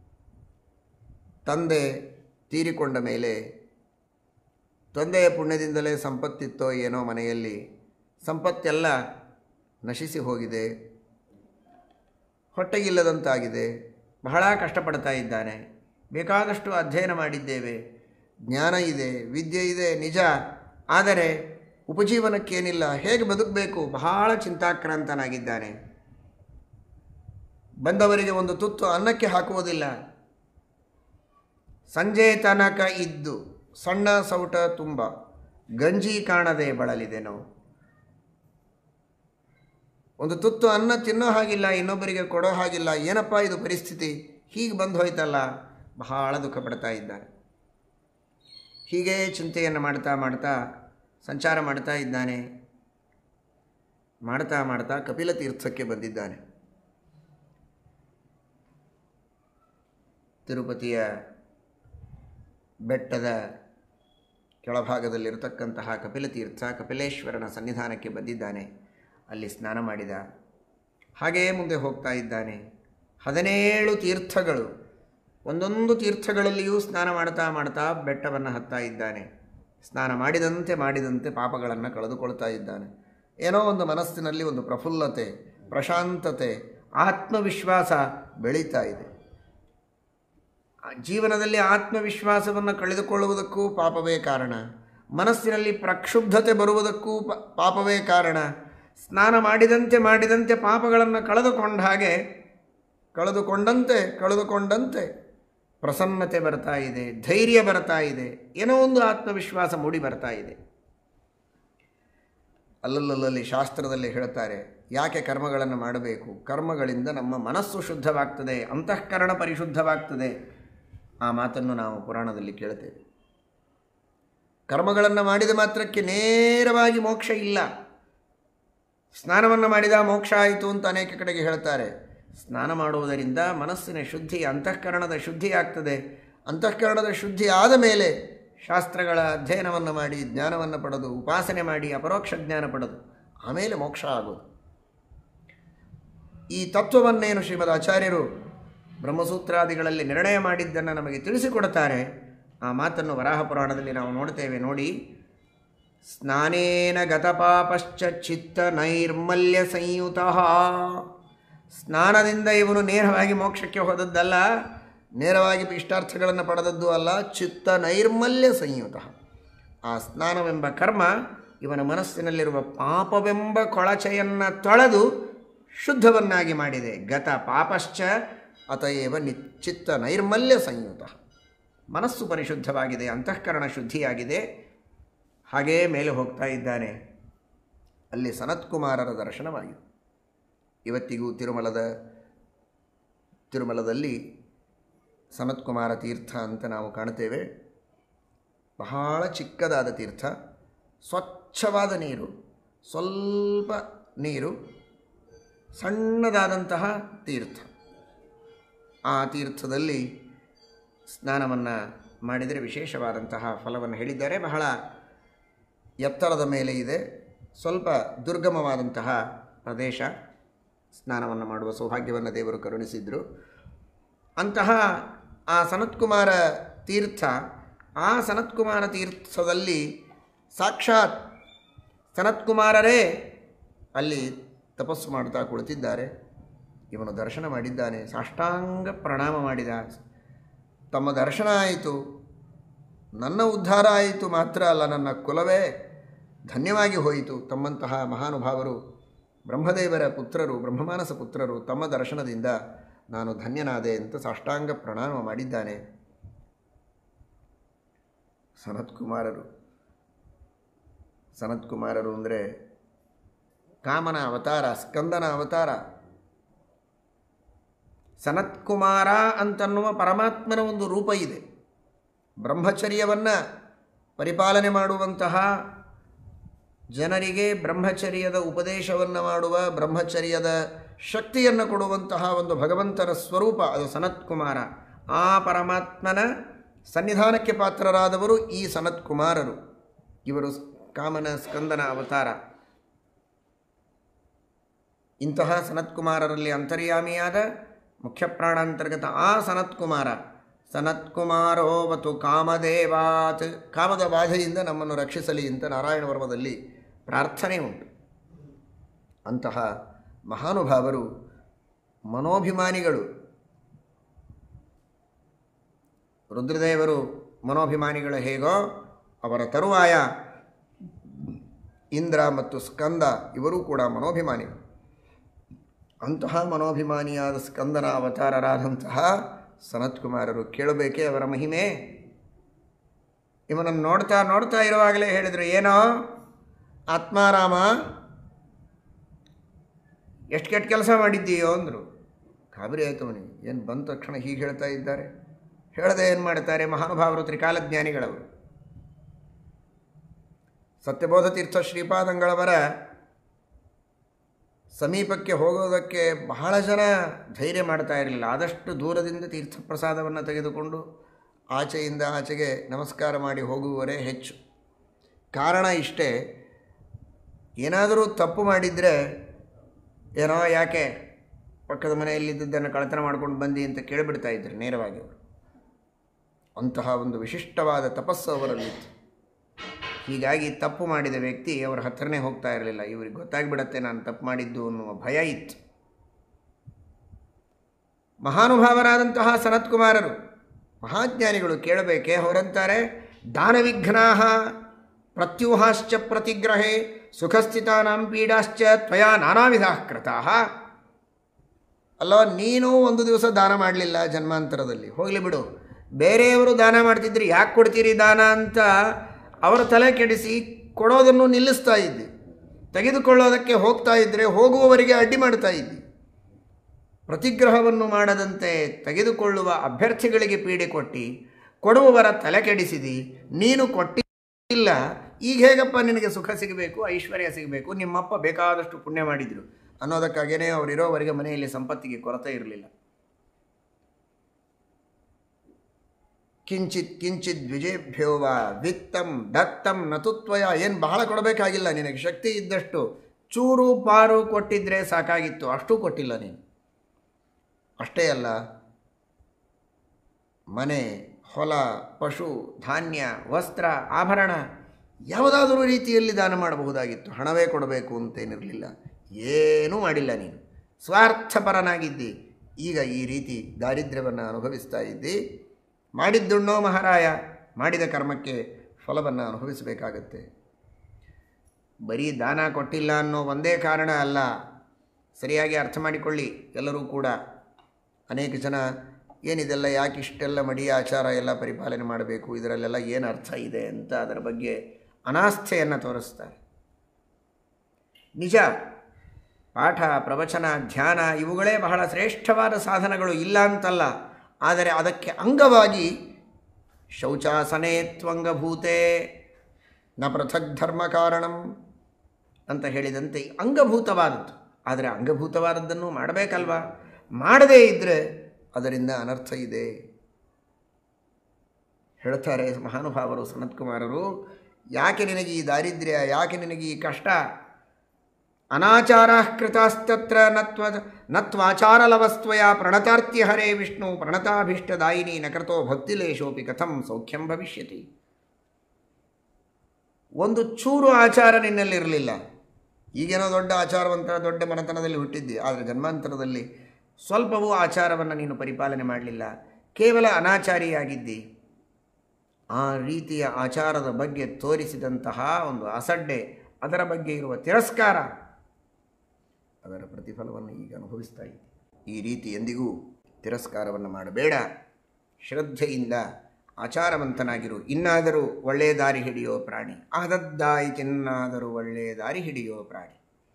ತಂದೆ ತೀರಿಕೊಂಡ ಮೇಲೆ ತಂದೆಯ ಪುಣ್ಯದಿಂದಲೇ ಸಂಪತ್ತಿತ್ತೋ ಏನೋ ಮನೆಯಲ್ಲಿ ಸಂಪತ್ತೆಲ್ಲ ನಶಿಸಿ ಹೋಗಿದೆ ಹೊಟ್ಟೆಗಿಲ್ಲದಂತಾಗಿದೆ ಬಹಳ ಕಷ್ಟಪಡ್ತಾ ಇದ್ದಾನೆ ಬೇಕಾದಷ್ಟು ಅಧ್ಯಯನ ಮಾಡಿದ್ದೇವೆ ಜ್ಞಾನ ಇದೆ ವಿದ್ಯೆ ಇದೆ ನಿಜ ಆದರೆ ಉಪಜೀವನಕ್ಕೇನಿಲ್ಲ ಹೇಗೆ ಬದುಕಬೇಕು ಬಹಳ ಚಿಂತಾಕ್ರಾಂತನಾಗಿದ್ದಾನೆ ಬಂದವರಿಗೆ ಒಂದು ತುತ್ತು ಅನ್ನಕ್ಕೆ ಹಾಕುವುದಿಲ್ಲ ಸಂಜೆ ತನಕ ಇದ್ದು ಸಣ್ಣ ಸೌಟ ತುಂಬ ಗಂಜಿ ಕಾಣದೆ ಬಳಲಿದೆನೋ ಒಂದು ತುತ್ತು ಅನ್ನ ತಿನ್ನೋ ಹಾಗಿಲ್ಲ ಇನ್ನೊಬ್ಬರಿಗೆ ಕೊಡೋ ಹಾಗಿಲ್ಲ ಏನಪ್ಪ ಇದು ಪರಿಸ್ಥಿತಿ ಹೀಗೆ ಬಂದು ಹೋಯ್ತಲ್ಲ ಬಹಳ ದುಃಖ ಪಡ್ತಾ ಇದ್ದಾನೆ ಹೀಗೆ ಚಿಂತೆಯನ್ನು ಮಾಡ್ತಾ ಮಾಡ್ತಾ ಸಂಚಾರ ಮಾಡ್ತಾ ಇದ್ದಾನೆ ಮಾಡ್ತಾ ಮಾಡ್ತಾ ಕಪಿಲ ತೀರ್ಥಕ್ಕೆ ಬಂದಿದ್ದಾನೆ ತಿರುಪತಿಯ ಬೆಟ್ಟದ ಕೆಳಭಾಗದಲ್ಲಿರತಕ್ಕಂತಹ ಕಪಿಲತೀರ್ಥ ಕಪಿಲೇಶ್ವರನ ಸನ್ನಿಧಾನಕ್ಕೆ ಬಂದಿದ್ದಾನೆ ಅಲ್ಲಿ ಸ್ನಾನ ಮಾಡಿದ ಹಾಗೆಯೇ ಮುಂದೆ ಹೋಗ್ತಾ ಇದ್ದಾನೆ ಹದಿನೇಳು ತೀರ್ಥಗಳು ಒಂದೊಂದು ತೀರ್ಥಗಳಲ್ಲಿಯೂ ಸ್ನಾನ ಮಾಡ್ತಾ ಮಾಡ್ತಾ ಬೆಟ್ಟವನ್ನು ಹತ್ತಾ ಇದ್ದಾನೆ ಸ್ನಾನ ಮಾಡಿದಂತೆ ಮಾಡಿದಂತೆ ಪಾಪಗಳನ್ನು ಕಳೆದುಕೊಳ್ತಾ ಇದ್ದಾನೆ ಏನೋ ಒಂದು ಮನಸ್ಸಿನಲ್ಲಿ ಒಂದು ಪ್ರಫುಲ್ಲತೆ ಪ್ರಶಾಂತತೆ ಆತ್ಮವಿಶ್ವಾಸ ಬೆಳೀತಾ ಇದೆ ಜೀವನದಲ್ಲಿ ಆತ್ಮವಿಶ್ವಾಸವನ್ನು ಕಳೆದುಕೊಳ್ಳುವುದಕ್ಕೂ ಪಾಪವೇ ಕಾರಣ ಮನಸ್ಸಿನಲ್ಲಿ ಪ್ರಕ್ಷುಬ್ಧತೆ ಬರುವುದಕ್ಕೂ ಪ- ಪಾಪವೇ ಕಾರಣ ಸ್ನಾನ ಮಾಡಿದಂತೆ ಮಾಡಿದಂತೆ ಪಾಪಗಳನ್ನು ಕಳೆದುಕೊಂಡ ಹಾಗೆ ಕಳೆದುಕೊಂಡಂತೆ ಕಳೆದುಕೊಂಡಂತೆ ಪ್ರಸನ್ನತೆ ಬರ್ತಾ ಇದೆ ಧೈರ್ಯ ಬರ್ತಾ ಇದೆ ಏನೋ ಒಂದು ಆತ್ಮವಿಶ್ವಾಸ ಮೂಡಿ ಬರ್ತಾ ಇದೆ ಅಲ್ಲಲ್ಲಲ್ಲಿ ಶಾಸ್ತ್ರದಲ್ಲಿ ಹೇಳ್ತಾರೆ ಯಾಕೆ ಕರ್ಮಗಳನ್ನು ಮಾಡಬೇಕು ಕರ್ಮಗಳಿಂದ ನಮ್ಮ ಮನಸ್ಸು ಶುದ್ಧವಾಗ್ತದೆ ಅಂತಃಕರಣ ಪರಿಶುದ್ಧವಾಗ್ತದೆ ಆ ಮಾತನ್ನು ನಾವು ಪುರಾಣದಲ್ಲಿ ಕೇಳ್ತೇವೆ ಕರ್ಮಗಳನ್ನು ಮಾಡಿದ ಮಾತ್ರಕ್ಕೆ ನೇರವಾಗಿ ಮೋಕ್ಷ ಇಲ್ಲ ಸ್ನಾನವನ್ನು ಮಾಡಿದ ಮೋಕ್ಷ ಆಯಿತು ಅಂತ ಅನೇಕ ಕಡೆಗೆ ಹೇಳ್ತಾರೆ ಸ್ನಾನ ಮಾಡುವುದರಿಂದ ಮನಸ್ಸಿನ ಶುದ್ಧಿ ಅಂತಃಕರಣದ ಶುದ್ಧಿ ಆಗ್ತದೆ ಅಂತಃಕರಣದ ಶುದ್ಧಿ ಆದ ಮೇಲೆ ಶಾಸ್ತ್ರಗಳ ಅಧ್ಯಯನವನ್ನು ಮಾಡಿ ಜ್ಞಾನವನ್ನು ಪಡೆದು ಉಪಾಸನೆ ಮಾಡಿ ಅಪರೋಕ್ಷ ಜ್ಞಾನ ಪಡೆದು ಆಮೇಲೆ ಮೋಕ್ಷ ಆಗೋದು ಈ ತತ್ವವನ್ನೇನು ಶ್ರೀಮದ್ ಆಚಾರ್ಯರು ಬ್ರಹ್ಮಸೂತ್ರಾದಿಗಳಲ್ಲಿ ನಿರ್ಣಯ ಮಾಡಿದ್ದನ್ನು ನಮಗೆ ತಿಳಿಸಿಕೊಡುತ್ತಾರೆ ಆ ಮಾತನ್ನು ವರಾಹ ಪುರಾಣದಲ್ಲಿ ನಾವು ನೋಡ್ತೇವೆ ನೋಡಿ ಸ್ನಾನೇನ ಗತಪಾಪಶ್ಚ ಚಿತ್ತ ನೈರ್ಮಲ್ಯ ಸಂಯುತ ಸ್ನಾನದಿಂದ ಇವನು ನೇರವಾಗಿ ಮೋಕ್ಷಕ್ಕೆ ಹೋದದ್ದಲ್ಲ ನೇರವಾಗಿ ಇಷ್ಟಾರ್ಥಗಳನ್ನು ಪಡೆದದ್ದು ಅಲ್ಲ ಚಿತ್ತ ನೈರ್ಮಲ್ಯ ಸಂಯುತ ಆ ಸ್ನಾನವೆಂಬ ಕರ್ಮ ಇವನ ಮನಸ್ಸಿನಲ್ಲಿರುವ ಪಾಪವೆಂಬ ಕೊಳಚೆಯನ್ನು ತೊಳೆದು ಶುದ್ಧವನ್ನಾಗಿ ಮಾಡಿದೆ ಗತ ಪಾಪಶ್ಚ ಅತಯೇವ ನಿಶ್ಚಿತ್ತ ನೈರ್ಮಲ್ಯ ಸಂಯುತ ಮನಸ್ಸು ಪರಿಶುದ್ಧವಾಗಿದೆ ಅಂತಃಕರಣ ಶುದ್ಧಿಯಾಗಿದೆ ಹಾಗೇ ಮೇಲೆ ಹೋಗ್ತಾ ಇದ್ದಾನೆ ಅಲ್ಲಿ ಸನತ್ಕುಮಾರರ ದರ್ಶನವಾಗಿದೆ ಇವತ್ತಿಗೂ ತಿರುಮಲದ ತಿರುಮಲದಲ್ಲಿ ಸನತ್ಕುಮಾರ ತೀರ್ಥ ಅಂತ ನಾವು ಕಾಣ್ತೇವೆ ಬಹಳ ಚಿಕ್ಕದಾದ ತೀರ್ಥ ಸ್ವಚ್ಛವಾದ ನೀರು ಸ್ವಲ್ಪ ನೀರು ಸಣ್ಣದಾದಂತಹ ತೀರ್ಥ ಆ ತೀರ್ಥದಲ್ಲಿ ಸ್ನಾನವನ್ನು ಮಾಡಿದರೆ ವಿಶೇಷವಾದಂತಹ ಫಲವನ್ನು ಹೇಳಿದ್ದಾರೆ ಬಹಳ ಎತ್ತರದ ಮೇಲೆ ಇದೆ ಸ್ವಲ್ಪ ದುರ್ಗಮವಾದಂತಹ ಪ್ರದೇಶ ಸ್ನಾನವನ್ನು ಮಾಡುವ ಸೌಭಾಗ್ಯವನ್ನು ದೇವರು ಕರುಣಿಸಿದರು ಅಂತಹ ಆ ಸನತ್ಕುಮಾರ ತೀರ್ಥ ಆ ಸನತ್ಕುಮಾರ ತೀರ್ಥದಲ್ಲಿ ಸಾಕ್ಷಾತ್ ಸನತ್ಕುಮಾರರೇ ಅಲ್ಲಿ ತಪಸ್ಸು ಮಾಡ್ತಾ ಕುಳಿತಿದ್ದಾರೆ ಇವನು ದರ್ಶನ ಮಾಡಿದ್ದಾನೆ ಸಾಷ್ಟಾಂಗ ಪ್ರಣಾಮ ಮಾಡಿದ ತಮ್ಮ ದರ್ಶನ ಆಯಿತು ನನ್ನ ಉದ್ಧಾರ ಆಯಿತು ಮಾತ್ರ ಅಲ್ಲ ನನ್ನ ಕುಲವೇ ಧನ್ಯವಾಗಿ ಹೋಯಿತು ತಮ್ಮಂತಹ ಮಹಾನುಭಾವರು ಬ್ರಹ್ಮದೇವರ ಪುತ್ರರು ಬ್ರಹ್ಮಮಾನಸ ಪುತ್ರರು ತಮ್ಮ ದರ್ಶನದಿಂದ ನಾನು ಧನ್ಯನಾದೆ ಅಂತ ಸಾಷ್ಟಾಂಗ ಪ್ರಣಾಮ ಮಾಡಿದ್ದಾನೆ ಸನತ್ಕುಮಾರರು ಸನತ್ಕುಮಾರರು ಅಂದರೆ ಕಾಮನ ಅವತಾರ ಸ್ಕಂದನ ಅವತಾರ ಸನತ್ಕುಮಾರ ಅಂತನ್ನುವ ಪರಮಾತ್ಮನ ಒಂದು ರೂಪ ಇದೆ ಬ್ರಹ್ಮಚರ್ಯವನ್ನು ಪರಿಪಾಲನೆ ಮಾಡುವಂತಹ ಜನರಿಗೆ ಬ್ರಹ್ಮಚರ್ಯದ ಉಪದೇಶವನ್ನು ಮಾಡುವ ಬ್ರಹ್ಮಚರ್ಯದ ಶಕ್ತಿಯನ್ನು ಕೊಡುವಂತಹ ಒಂದು ಭಗವಂತನ ಸ್ವರೂಪ ಅದು ಸನತ್ಕುಮಾರ ಆ ಪರಮಾತ್ಮನ ಸನ್ನಿಧಾನಕ್ಕೆ ಪಾತ್ರರಾದವರು ಈ ಸನತ್ಕುಮಾರರು ಇವರು ಕಾಮನ ಸ್ಕಂದನ ಅವತಾರ ಇಂತಹ ಸನತ್ಕುಮಾರರಲ್ಲಿ ಅಂತರ್ಯಾಮಿಯಾದ ಮುಖ್ಯ ಪ್ರಾಣಾಂತರ್ಗತ ಆ ಸನತ್ಕುಮಾರ ಸನತ್ಕುಮಾರೋವತು ಕಾಮದೇವಾತ್ ಕಾಮದ ಬಾಧೆಯಿಂದ ನಮ್ಮನ್ನು ರಕ್ಷಿಸಲಿ ಅಂತ ನಾರಾಯಣ ವರ್ಮದಲ್ಲಿ ಪ್ರಾರ್ಥನೆ ಉಂಟು ಅಂತಹ ಮಹಾನುಭಾವರು ಮನೋಭಿಮಾನಿಗಳು ರುದ್ರದೇವರು ಮನೋಭಿಮಾನಿಗಳು ಹೇಗೋ ಅವರ ತರುವಾಯ ಇಂದ್ರ ಮತ್ತು ಸ್ಕಂದ ಇವರೂ ಕೂಡ ಮನೋಭಿಮಾನಿಗಳು ಅಂತಹ ಮನೋಭಿಮಾನಿಯಾದ ಸ್ಕಂದನ ಅವತಾರರಾದಂತಹ ಸನತ್ಕುಮಾರರು ಕೇಳಬೇಕೇ ಅವರ ಮಹಿಮೆ ಇವನನ್ನು ನೋಡ್ತಾ ನೋಡ್ತಾ ಇರುವಾಗಲೇ ಹೇಳಿದರು ಏನೋ ಆತ್ಮಾರಾಮ ಎಷ್ಟು ಕೆಟ್ಟ ಕೆಲಸ ಮಾಡಿದ್ದೀಯೋ ಅಂದರು ಗಾಬರಿ ಆಯಿತು ಅವನಿಗೆ ಏನು ಬಂದ ತಕ್ಷಣ ಹೀಗೆ ಹೇಳ್ತಾ ಇದ್ದಾರೆ ಹೇಳದೆ ಏನು ಮಾಡ್ತಾರೆ ಮಹಾನುಭಾವರು ತ್ರಿಕಾಲಜ್ಞಾನಿಗಳವರು ಸತ್ಯಬೋಧ ತೀರ್ಥ ಶ್ರೀಪಾದಂಗಳವರ ಸಮೀಪಕ್ಕೆ ಹೋಗೋದಕ್ಕೆ ಬಹಳ ಜನ ಧೈರ್ಯ ಮಾಡ್ತಾ ಇರಲಿಲ್ಲ ಆದಷ್ಟು ದೂರದಿಂದ ತೀರ್ಥಪ್ರಸಾದವನ್ನು ತೆಗೆದುಕೊಂಡು ಆಚೆಯಿಂದ ಆಚೆಗೆ ನಮಸ್ಕಾರ ಮಾಡಿ ಹೋಗುವವರೇ ಹೆಚ್ಚು ಕಾರಣ ಇಷ್ಟೇ ಏನಾದರೂ ತಪ್ಪು ಮಾಡಿದರೆ ಏನೋ ಯಾಕೆ ಪಕ್ಕದ ಮನೆಯಲ್ಲಿದ್ದದ್ದನ್ನು ಕಳತನ ಮಾಡ್ಕೊಂಡು ಬಂದಿ ಅಂತ ಕೇಳಿಬಿಡ್ತಾ ಇದ್ರು ನೇರವಾಗಿ ಅವರು ಅಂತಹ ಒಂದು ವಿಶಿಷ್ಟವಾದ ತಪಸ್ಸು ಅವರಲ್ಲಿತ್ತು ಹೀಗಾಗಿ ತಪ್ಪು ಮಾಡಿದ ವ್ಯಕ್ತಿ ಅವರ ಹತ್ರನೇ ಹೋಗ್ತಾ ಇರಲಿಲ್ಲ ಇವ್ರಿಗೆ ಗೊತ್ತಾಗ್ಬಿಡತ್ತೆ ನಾನು ತಪ್ಪು ಮಾಡಿದ್ದು ಅನ್ನುವ ಭಯ ಇತ್ತು ಮಹಾನುಭಾವರಾದಂತಹ ಸನತ್ಕುಮಾರರು ಮಹಾಜ್ಞಾನಿಗಳು ಕೇಳಬೇಕೆ ಅವರಂತಾರೆ ದಾನವಿಘ್ನಾ ಪ್ರತ್ಯೂಹಾಶ್ಚ ಪ್ರತಿಗ್ರಹೇ ಸುಖಸ್ಥಿತಾನಾಂ ಪೀಡಾಶ್ಚ ತ್ವಯಾ ನಾನಾ ವಿಧಾ ಕೃತಾ ಅಲ್ಲೋ ನೀನು ಒಂದು ದಿವಸ ದಾನ ಮಾಡಲಿಲ್ಲ ಜನ್ಮಾಂತರದಲ್ಲಿ ಹೋಗಲಿ ಬಿಡು ಬೇರೆಯವರು ದಾನ ಮಾಡ್ತಿದ್ರಿ ಯಾಕೆ ಕೊಡ್ತೀರಿ ದಾನ ಅಂತ ಅವರ ತಲೆ ಕೆಡಿಸಿ ಕೊಡೋದನ್ನು ನಿಲ್ಲಿಸ್ತಾ ಇದ್ದಿ ತೆಗೆದುಕೊಳ್ಳೋದಕ್ಕೆ ಹೋಗ್ತಾ ಇದ್ದರೆ ಹೋಗುವವರಿಗೆ ಅಡ್ಡಿ ಮಾಡ್ತಾ ಇದ್ದಿ ಪ್ರತಿಗ್ರಹವನ್ನು ಮಾಡದಂತೆ ತೆಗೆದುಕೊಳ್ಳುವ ಅಭ್ಯರ್ಥಿಗಳಿಗೆ ಪೀಡೆ ಕೊಟ್ಟು ಕೊಡುವವರ ತಲೆ ಕೆಡಿಸಿದಿ ನೀನು ಕೊಟ್ಟಿಲ್ಲ ಈಗ ಹೇಗಪ್ಪ ನಿನಗೆ ಸುಖ ಸಿಗಬೇಕು ಐಶ್ವರ್ಯ ಸಿಗಬೇಕು ನಿಮ್ಮಪ್ಪ ಬೇಕಾದಷ್ಟು ಪುಣ್ಯ ಮಾಡಿದರು ಅನ್ನೋದಕ್ಕಾಗೇ ಅವರಿರೋವರೆಗೆ ಮನೆಯಲ್ಲಿ ಸಂಪತ್ತಿಗೆ ಕೊರತೆ ಇರಲಿಲ್ಲ ಕಿಂಚಿತ್ ಕಿಂಚಿತ್ ದ್ವಿಜೇಭ್ಯೋವ ವಿತ್ತಂ ದತ್ತಂ ನತುತ್ವಯ ಏನು ಬಹಳ ಕೊಡಬೇಕಾಗಿಲ್ಲ ನಿನಗೆ ಶಕ್ತಿ ಇದ್ದಷ್ಟು ಚೂರು ಪಾರು ಕೊಟ್ಟಿದ್ರೆ ಸಾಕಾಗಿತ್ತು ಅಷ್ಟೂ ಕೊಟ್ಟಿಲ್ಲ ನೀನು ಅಷ್ಟೇ ಅಲ್ಲ ಮನೆ ಹೊಲ ಪಶು ಧಾನ್ಯ ವಸ್ತ್ರ ಆಭರಣ ಯಾವುದಾದರೂ ರೀತಿಯಲ್ಲಿ ದಾನ ಮಾಡಬಹುದಾಗಿತ್ತು ಹಣವೇ ಕೊಡಬೇಕು ಅಂತೇನಿರಲಿಲ್ಲ ಏನೂ ಮಾಡಿಲ್ಲ ನೀನು ಸ್ವಾರ್ಥಪರನಾಗಿದ್ದಿ ಈಗ ಈ ರೀತಿ ದಾರಿದ್ರ್ಯವನ್ನು ಅನುಭವಿಸ್ತಾ ಇದ್ದಿ ಮಾಡಿದ್ದುಣ್ಣೋ ಮಹಾರಾಯ ಮಾಡಿದ ಕರ್ಮಕ್ಕೆ ಫಲವನ್ನು ಅನುಭವಿಸಬೇಕಾಗತ್ತೆ ಬರೀ ದಾನ ಕೊಟ್ಟಿಲ್ಲ ಅನ್ನೋ ಒಂದೇ ಕಾರಣ ಅಲ್ಲ ಸರಿಯಾಗಿ ಅರ್ಥ ಮಾಡಿಕೊಳ್ಳಿ ಎಲ್ಲರೂ ಕೂಡ ಅನೇಕ ಜನ ಏನಿದೆಲ್ಲ ಯಾಕೆ ಇಷ್ಟೆಲ್ಲ ಮಡಿ ಆಚಾರ ಎಲ್ಲ ಪರಿಪಾಲನೆ ಮಾಡಬೇಕು ಇದರಲ್ಲೆಲ್ಲ ಏನು ಅರ್ಥ ಇದೆ ಅಂತ ಅದರ ಬಗ್ಗೆ ಅನಾಸ್ಥೆಯನ್ನು ತೋರಿಸ್ತಾರೆ ನಿಜ ಪಾಠ ಪ್ರವಚನ ಧ್ಯಾನ ಇವುಗಳೇ ಬಹಳ ಶ್ರೇಷ್ಠವಾದ ಸಾಧನಗಳು ಇಲ್ಲ ಅಂತಲ್ಲ ಆದರೆ ಅದಕ್ಕೆ ಅಂಗವಾಗಿ ಶೌಚಾಸನೆ ತ್ವಂಗಭೂತೆ ನ ಪೃಥಕ್ ಧರ್ಮ ಕಾರಣಂ ಅಂತ ಹೇಳಿದಂತೆ ಅಂಗಭೂತವಾದದ್ದು ಆದರೆ ಅಂಗಭೂತವಾದದ್ದನ್ನು ಮಾಡಬೇಕಲ್ವಾ ಮಾಡದೇ ಇದ್ದರೆ ಅದರಿಂದ ಅನರ್ಥ ಇದೆ ಹೇಳ್ತಾರೆ ಮಹಾನುಭಾವರು ಸನತ್ಕುಮಾರರು ಯಾಕೆ ನಿನಗೆ ಈ ದಾರಿದ್ರ್ಯ ಯಾಕೆ ನಿನಗೆ ಈ ಕಷ್ಟ ಅನಾಚಾರ ಕೃತಾಸ್ತತ್ರ ನತ್ವ ನತ್ವಾಚಾರಲವಸ್ತ್ವಯ ಪ್ರಣತಾರ್ತಿ ಹರೇ ವಿಷ್ಣು ಪ್ರಣತಾಭೀಷ್ಟದಾಯಿನಿ ನಕೃತೋ ಭಕ್ತಿಲೇಶೋಪಿ ಕಥಂ ಸೌಖ್ಯಂ ಭವಿಷ್ಯತಿ ಒಂದು ಚೂರು ಆಚಾರ ನಿನ್ನಲ್ಲಿರಲಿಲ್ಲ ಈಗೇನೋ ದೊಡ್ಡ ಆಚಾರವಂತ ದೊಡ್ಡ ಮನೆತನದಲ್ಲಿ ಹುಟ್ಟಿದ್ದಿ ಆದರೆ ಜನ್ಮಾಂತರದಲ್ಲಿ ಸ್ವಲ್ಪವೂ ಆಚಾರವನ್ನು ನೀನು ಪರಿಪಾಲನೆ ಮಾಡಲಿಲ್ಲ ಕೇವಲ ಅನಾಚಾರಿಯಾಗಿದ್ದಿ ಆ ರೀತಿಯ ಆಚಾರದ ಬಗ್ಗೆ ತೋರಿಸಿದಂತಹ ಒಂದು ಅಸಡ್ಡೆ ಅದರ ಬಗ್ಗೆ ಇರುವ ತಿರಸ್ಕಾರ ಅದರ ಪ್ರತಿಫಲವನ್ನು ಈಗ ಅನುಭವಿಸ್ತಾ ಇದ್ದೆ ಈ ರೀತಿ ಎಂದಿಗೂ ತಿರಸ್ಕಾರವನ್ನು ಮಾಡಬೇಡ ಶ್ರದ್ಧೆಯಿಂದ ಆಚಾರವಂತನಾಗಿರು ಇನ್ನಾದರೂ ಒಳ್ಳೆಯ ದಾರಿ ಹಿಡಿಯೋ ಪ್ರಾಣಿ ಆದದ್ದಾಯಿತೆನ್ನಾದರೂ ಒಳ್ಳೆಯ ದಾರಿ ಹಿಡಿಯೋ ಪ್ರಾಣಿ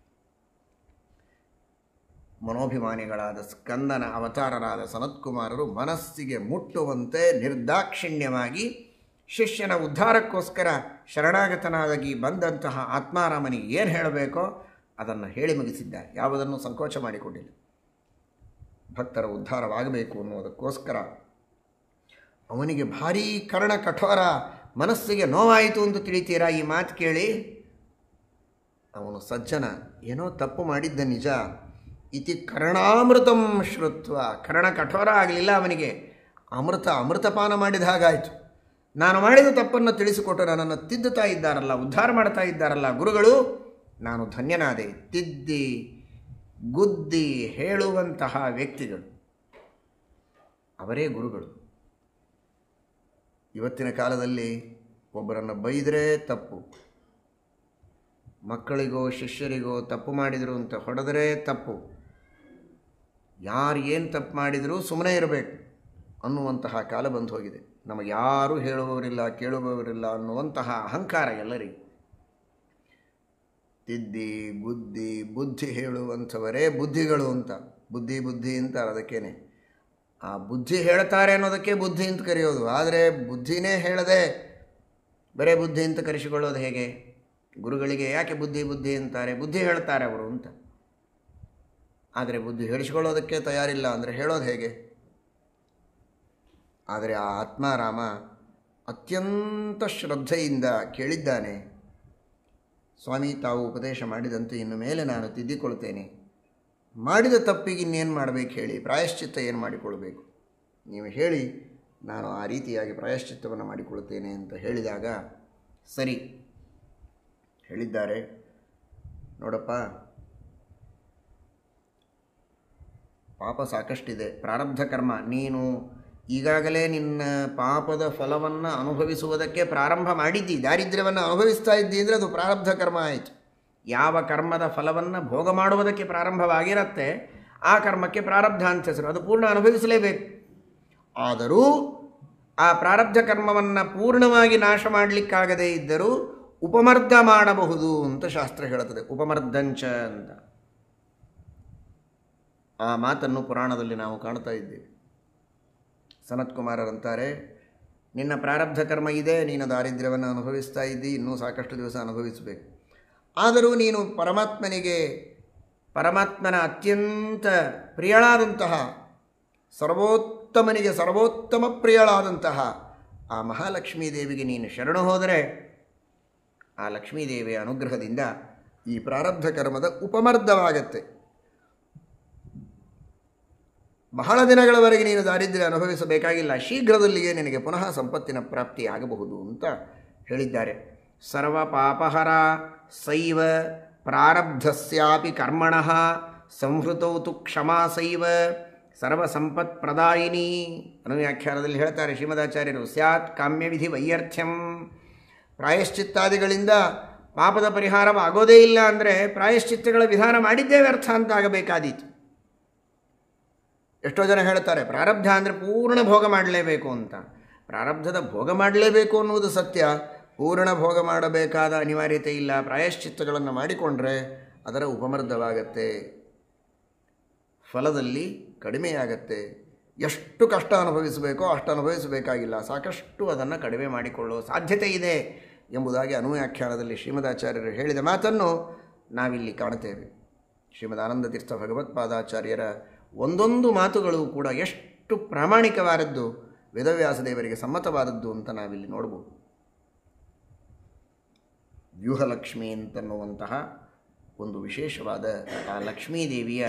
ಮನೋಭಿಮಾನಿಗಳಾದ ಸ್ಕಂದನ ಅವತಾರರಾದ ಸನತ್ಕುಮಾರರು ಮನಸ್ಸಿಗೆ ಮುಟ್ಟುವಂತೆ ನಿರ್ದಾಕ್ಷಿಣ್ಯವಾಗಿ ಶಿಷ್ಯನ ಉದ್ಧಾರಕ್ಕೋಸ್ಕರ ಶರಣಾಗತನಾಗಿ ಬಂದಂತಹ ಆತ್ಮಾರಾಮನಿಗೆ ಏನು ಹೇಳಬೇಕೋ ಅದನ್ನು ಹೇಳಿ ಮುಗಿಸಿದ್ದಾರೆ ಯಾವುದನ್ನು ಸಂಕೋಚ ಮಾಡಿಕೊಂಡಿಲ್ಲ ಭಕ್ತರ ಉದ್ಧಾರವಾಗಬೇಕು ಅನ್ನೋದಕ್ಕೋಸ್ಕರ ಅವನಿಗೆ ಭಾರೀ ಕರ್ಣ ಕಠೋರ ಮನಸ್ಸಿಗೆ ನೋವಾಯಿತು ಅಂತ ತಿಳಿತೀರಾ ಈ ಮಾತು ಕೇಳಿ ಅವನು ಸಜ್ಜನ ಏನೋ ತಪ್ಪು ಮಾಡಿದ್ದ ನಿಜ ಇತಿ ಕರ್ಣಾಮೃತಂ ಶ್ರುತ್ವ ಕರ್ಣ ಕಠೋರ ಆಗಲಿಲ್ಲ ಅವನಿಗೆ ಅಮೃತ ಅಮೃತಪಾನ ಮಾಡಿದ ಹಾಗಾಯಿತು ನಾನು ಮಾಡಿದ ತಪ್ಪನ್ನು ತಿಳಿಸಿಕೊಟ್ಟು ನನ್ನನ್ನು ತಿದ್ದುತ್ತಾ ಇದ್ದಾರಲ್ಲ ಉದ್ಧಾರ ಮಾಡ್ತಾ ಇದ್ದಾರಲ್ಲ ಗುರುಗಳು ನಾನು ಧನ್ಯನಾದೆ ತಿದ್ದಿ ಗುದ್ದಿ ಹೇಳುವಂತಹ ವ್ಯಕ್ತಿಗಳು ಅವರೇ ಗುರುಗಳು ಇವತ್ತಿನ ಕಾಲದಲ್ಲಿ ಒಬ್ಬರನ್ನು ಬೈದರೆ ತಪ್ಪು ಮಕ್ಕಳಿಗೋ ಶಿಷ್ಯರಿಗೋ ತಪ್ಪು ಮಾಡಿದರು ಅಂತ ಹೊಡೆದರೆ ತಪ್ಪು ಯಾರು ಏನು ತಪ್ಪು ಮಾಡಿದರೂ ಸುಮ್ಮನೆ ಇರಬೇಕು ಅನ್ನುವಂತಹ ಕಾಲ ಬಂದು ಹೋಗಿದೆ ನಮಗೆ ಯಾರೂ ಹೇಳುವವರಿಲ್ಲ ಕೇಳುವವರಿಲ್ಲ ಅನ್ನುವಂತಹ ಅಹಂಕಾರ ಎಲ್ಲರಿಗೂ ತಿದ್ದಿ ಬುದ್ಧಿ ಬುದ್ಧಿ ಹೇಳುವಂಥವರೇ ಬುದ್ಧಿಗಳು ಅಂತ ಬುದ್ಧಿ ಬುದ್ಧಿ ಅಂತಾರೆ ಅದಕ್ಕೇನೆ ಆ ಬುದ್ಧಿ ಹೇಳ್ತಾರೆ ಅನ್ನೋದಕ್ಕೆ ಬುದ್ಧಿ ಅಂತ ಕರೆಯೋದು ಆದರೆ ಬುದ್ಧಿನೇ ಹೇಳದೆ ಬರೇ ಬುದ್ಧಿ ಅಂತ ಕರೆಸಿಕೊಳ್ಳೋದು ಹೇಗೆ ಗುರುಗಳಿಗೆ ಯಾಕೆ ಬುದ್ಧಿ ಬುದ್ಧಿ ಅಂತಾರೆ ಬುದ್ಧಿ ಹೇಳ್ತಾರೆ ಅವರು ಅಂತ ಆದರೆ ಬುದ್ಧಿ ಹೇಳಿಸಿಕೊಳ್ಳೋದಕ್ಕೆ ತಯಾರಿಲ್ಲ ಅಂದರೆ ಹೇಳೋದು ಹೇಗೆ ಆದರೆ ಆ ಆತ್ಮಾರಾಮ ಅತ್ಯಂತ ಶ್ರದ್ಧೆಯಿಂದ ಕೇಳಿದ್ದಾನೆ ಸ್ವಾಮಿ ತಾವು ಉಪದೇಶ ಮಾಡಿದಂತೆ ಇನ್ನು ಮೇಲೆ ನಾನು ತಿದ್ದಿಕೊಳ್ತೇನೆ ಮಾಡಿದ ತಪ್ಪಿಗೆ ಇನ್ನೇನು ಮಾಡಬೇಕು ಹೇಳಿ ಪ್ರಾಯಶ್ಚಿತ್ತ ಏನು ಮಾಡಿಕೊಳ್ಬೇಕು ನೀವು ಹೇಳಿ ನಾನು ಆ ರೀತಿಯಾಗಿ ಪ್ರಾಯಶ್ಚಿತ್ತವನ್ನು ಮಾಡಿಕೊಳ್ತೇನೆ ಅಂತ ಹೇಳಿದಾಗ ಸರಿ ಹೇಳಿದ್ದಾರೆ ನೋಡಪ್ಪ ಪಾಪ ಸಾಕಷ್ಟಿದೆ ಪ್ರಾರಬ್ಧ ಕರ್ಮ ನೀನು ಈಗಾಗಲೇ ನಿನ್ನ ಪಾಪದ ಫಲವನ್ನು ಅನುಭವಿಸುವುದಕ್ಕೆ ಪ್ರಾರಂಭ ಮಾಡಿದ್ದಿ ದಾರಿದ್ರ್ಯವನ್ನು ಅನುಭವಿಸ್ತಾ ಇದ್ದಿ ಅಂದರೆ ಅದು ಪ್ರಾರಬ್ಧ ಕರ್ಮ ಆಯಿತು ಯಾವ ಕರ್ಮದ ಫಲವನ್ನು ಭೋಗ ಮಾಡುವುದಕ್ಕೆ ಪ್ರಾರಂಭವಾಗಿರುತ್ತೆ ಆ ಕರ್ಮಕ್ಕೆ ಪ್ರಾರಬ್ಧ ಅಂತ ಹೆಸರು ಅದು ಪೂರ್ಣ ಅನುಭವಿಸಲೇಬೇಕು ಆದರೂ ಆ ಪ್ರಾರಬ್ಧ ಕರ್ಮವನ್ನು ಪೂರ್ಣವಾಗಿ ನಾಶ ಮಾಡಲಿಕ್ಕಾಗದೇ ಇದ್ದರೂ ಉಪಮರ್ದ ಮಾಡಬಹುದು ಅಂತ ಶಾಸ್ತ್ರ ಹೇಳುತ್ತದೆ ಉಪಮರ್ದಂಚ ಅಂತ ಆ ಮಾತನ್ನು ಪುರಾಣದಲ್ಲಿ ನಾವು ಕಾಣ್ತಾ ಇದ್ದೇವೆ ಸನತ್ ಕುಮಾರರಂತಾರೆ ನಿನ್ನ ಪ್ರಾರಬ್ಧ ಕರ್ಮ ಇದೆ ನೀನು ದಾರಿದ್ರ್ಯವನ್ನು ಅನುಭವಿಸ್ತಾ ಇದ್ದಿ ಇನ್ನೂ ಸಾಕಷ್ಟು ದಿವಸ ಅನುಭವಿಸಬೇಕು ಆದರೂ ನೀನು ಪರಮಾತ್ಮನಿಗೆ ಪರಮಾತ್ಮನ ಅತ್ಯಂತ ಪ್ರಿಯಳಾದಂತಹ ಸರ್ವೋತ್ತಮನಿಗೆ ಸರ್ವೋತ್ತಮ ಪ್ರಿಯಳಾದಂತಹ ಆ ಮಹಾಲಕ್ಷ್ಮೀ ದೇವಿಗೆ ನೀನು ಶರಣು ಹೋದರೆ ಆ ಲಕ್ಷ್ಮೀದೇವಿಯ ಅನುಗ್ರಹದಿಂದ ಈ ಪ್ರಾರಬ್ಧ ಕರ್ಮದ ಉಪಮರ್ದವಾಗತ್ತೆ ಬಹಳ ದಿನಗಳವರೆಗೆ ನೀನು ದಾರಿದ್ರ್ಯ ಅನುಭವಿಸಬೇಕಾಗಿಲ್ಲ ಶೀಘ್ರದಲ್ಲಿಯೇ ನಿನಗೆ ಪುನಃ ಸಂಪತ್ತಿನ ಪ್ರಾಪ್ತಿ ಆಗಬಹುದು ಅಂತ ಹೇಳಿದ್ದಾರೆ ಸರ್ವ ಪಾಪಹರ ಸೈವ ಪ್ರಾರಬ್ಧಸ್ಯಾಪಿ ಕರ್ಮಣಃ ಸಂಹೃತೌ ತು ಕ್ಷಮಾ ಸೈವ ಸರ್ವ ಸಂಪತ್ ಪ್ರದಾಯಿನಿ ಅನ್ನೋ ವ್ಯಾಖ್ಯಾನದಲ್ಲಿ ಹೇಳ್ತಾರೆ ಶ್ರೀಮದಾಚಾರ್ಯರು ಸ್ಯಾತ್ ಕಾಮ್ಯವಿಧಿ ವೈಯರ್ಥ್ಯಂ ಪ್ರಾಯಶ್ಚಿತ್ತಾದಿಗಳಿಂದ ಪಾಪದ ಪರಿಹಾರವಾಗೋದೇ ಇಲ್ಲ ಅಂದರೆ ಪ್ರಾಯಶ್ಚಿತ್ತಗಳ ವಿಧಾನ ಮಾಡಿದ್ದೇ ವ್ಯರ್ಥ ಅಂತ ಆಗಬೇಕಾದೀತು ಎಷ್ಟೋ ಜನ ಹೇಳ್ತಾರೆ ಪ್ರಾರಬ್ಧ ಅಂದರೆ ಪೂರ್ಣ ಭೋಗ ಮಾಡಲೇಬೇಕು ಅಂತ ಪ್ರಾರಬ್ಧದ ಭೋಗ ಮಾಡಲೇಬೇಕು ಅನ್ನುವುದು ಸತ್ಯ ಪೂರ್ಣ ಭೋಗ ಮಾಡಬೇಕಾದ ಅನಿವಾರ್ಯತೆ ಇಲ್ಲ ಪ್ರಾಯಶ್ಚಿತ್ತಗಳನ್ನು ಮಾಡಿಕೊಂಡ್ರೆ ಅದರ ಉಪಮರ್ದವಾಗತ್ತೆ ಫಲದಲ್ಲಿ ಕಡಿಮೆಯಾಗತ್ತೆ ಎಷ್ಟು ಕಷ್ಟ ಅನುಭವಿಸಬೇಕೋ ಅಷ್ಟು ಅನುಭವಿಸಬೇಕಾಗಿಲ್ಲ ಸಾಕಷ್ಟು ಅದನ್ನು ಕಡಿಮೆ ಮಾಡಿಕೊಳ್ಳುವ ಸಾಧ್ಯತೆ ಇದೆ ಎಂಬುದಾಗಿ ಅನುವ್ಯಾಖ್ಯಾನದಲ್ಲಿ ಶ್ರೀಮದಾಚಾರ್ಯರು ಹೇಳಿದ ಮಾತನ್ನು ನಾವಿಲ್ಲಿ ಕಾಣುತ್ತೇವೆ ಶ್ರೀಮದ್ ಆನಂದ ತೀರ್ಥ ಭಗವತ್ಪಾದಾಚಾರ್ಯರ ಒಂದೊಂದು ಮಾತುಗಳು ಕೂಡ ಎಷ್ಟು ಪ್ರಾಮಾಣಿಕವಾದದ್ದು ವೇದವ್ಯಾಸದೇವರಿಗೆ ಸಮ್ಮತವಾದದ್ದು ಅಂತ ನಾವಿಲ್ಲಿ ನೋಡ್ಬೋದು ವ್ಯೂಹಲಕ್ಷ್ಮಿ ಅಂತನ್ನುವಂತಹ ಒಂದು ವಿಶೇಷವಾದ ಆ ಲಕ್ಷ್ಮೀದೇವಿಯ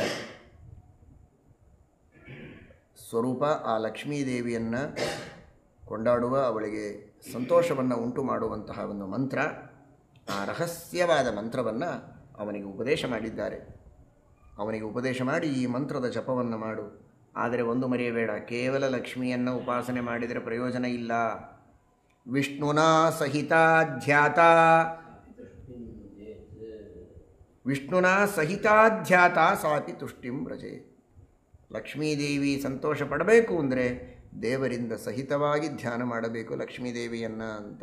ಸ್ವರೂಪ ಆ ಲಕ್ಷ್ಮೀದೇವಿಯನ್ನು ಕೊಂಡಾಡುವ ಅವಳಿಗೆ ಸಂತೋಷವನ್ನು ಉಂಟು ಮಾಡುವಂತಹ ಒಂದು ಮಂತ್ರ ಆ ರಹಸ್ಯವಾದ ಮಂತ್ರವನ್ನು ಅವನಿಗೆ ಉಪದೇಶ ಮಾಡಿದ್ದಾರೆ ಅವನಿಗೆ ಉಪದೇಶ ಮಾಡಿ ಈ ಮಂತ್ರದ ಜಪವನ್ನು ಮಾಡು ಆದರೆ ಒಂದು ಮರೆಯಬೇಡ ಕೇವಲ ಲಕ್ಷ್ಮಿಯನ್ನು ಉಪಾಸನೆ ಮಾಡಿದರೆ ಪ್ರಯೋಜನ ಇಲ್ಲ ವಿಷ್ಣುನಾ ಸಹಿತಾಧ್ಯಾತ ವಿಷ್ಣುನಾ ಸಹಿತಾಧ್ಯಾತ ಸಾಪಿ ತುಷ್ಟಿಂ ವ್ರಜೆ ಲಕ್ಷ್ಮೀದೇವಿ ಸಂತೋಷ ಪಡಬೇಕು ಅಂದರೆ ದೇವರಿಂದ ಸಹಿತವಾಗಿ ಧ್ಯಾನ ಮಾಡಬೇಕು ಲಕ್ಷ್ಮೀದೇವಿಯನ್ನು ಅಂತ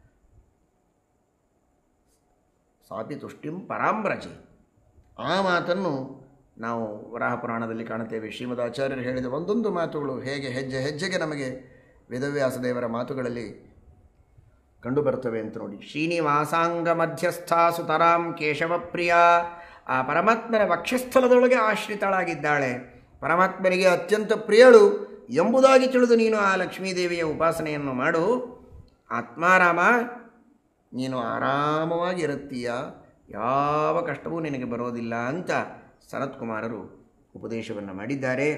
ಸಾಪಿ ತುಷ್ಟಿಂ ಪರಾಂಬ್ರಜೆ ಆ ಮಾತನ್ನು ನಾವು ವರಾಹ ಪುರಾಣದಲ್ಲಿ ಕಾಣುತ್ತೇವೆ ಶ್ರೀಮದಾಚಾರ್ಯರು ಹೇಳಿದ ಒಂದೊಂದು ಮಾತುಗಳು ಹೇಗೆ ಹೆಜ್ಜೆ ಹೆಜ್ಜೆಗೆ ನಮಗೆ ವೇದವ್ಯಾಸ ದೇವರ ಮಾತುಗಳಲ್ಲಿ ಕಂಡುಬರುತ್ತವೆ ಅಂತ ನೋಡಿ ಶ್ರೀನಿವಾಸಾಂಗ ಮಧ್ಯಸ್ಥ ಸುತರಾಂ ಕೇಶವಪ್ರಿಯ ಆ ಪರಮಾತ್ಮನ ವಕ್ಷಸ್ಥಲದೊಳಗೆ ಆಶ್ರಿತಳಾಗಿದ್ದಾಳೆ ಪರಮಾತ್ಮನಿಗೆ ಅತ್ಯಂತ ಪ್ರಿಯಳು ಎಂಬುದಾಗಿ ತಿಳಿದು ನೀನು ಆ ಲಕ್ಷ್ಮೀದೇವಿಯ ಉಪಾಸನೆಯನ್ನು ಮಾಡು ಆತ್ಮಾರಾಮ ನೀನು ಆರಾಮವಾಗಿರುತ್ತೀಯ ಯಾವ ಕಷ್ಟವೂ ನಿನಗೆ ಬರೋದಿಲ್ಲ ಅಂತ ಸನತ್ಕುಮಾರರು ಉಪದೇಶವನ್ನು ಮಾಡಿದ್ದಾರೆ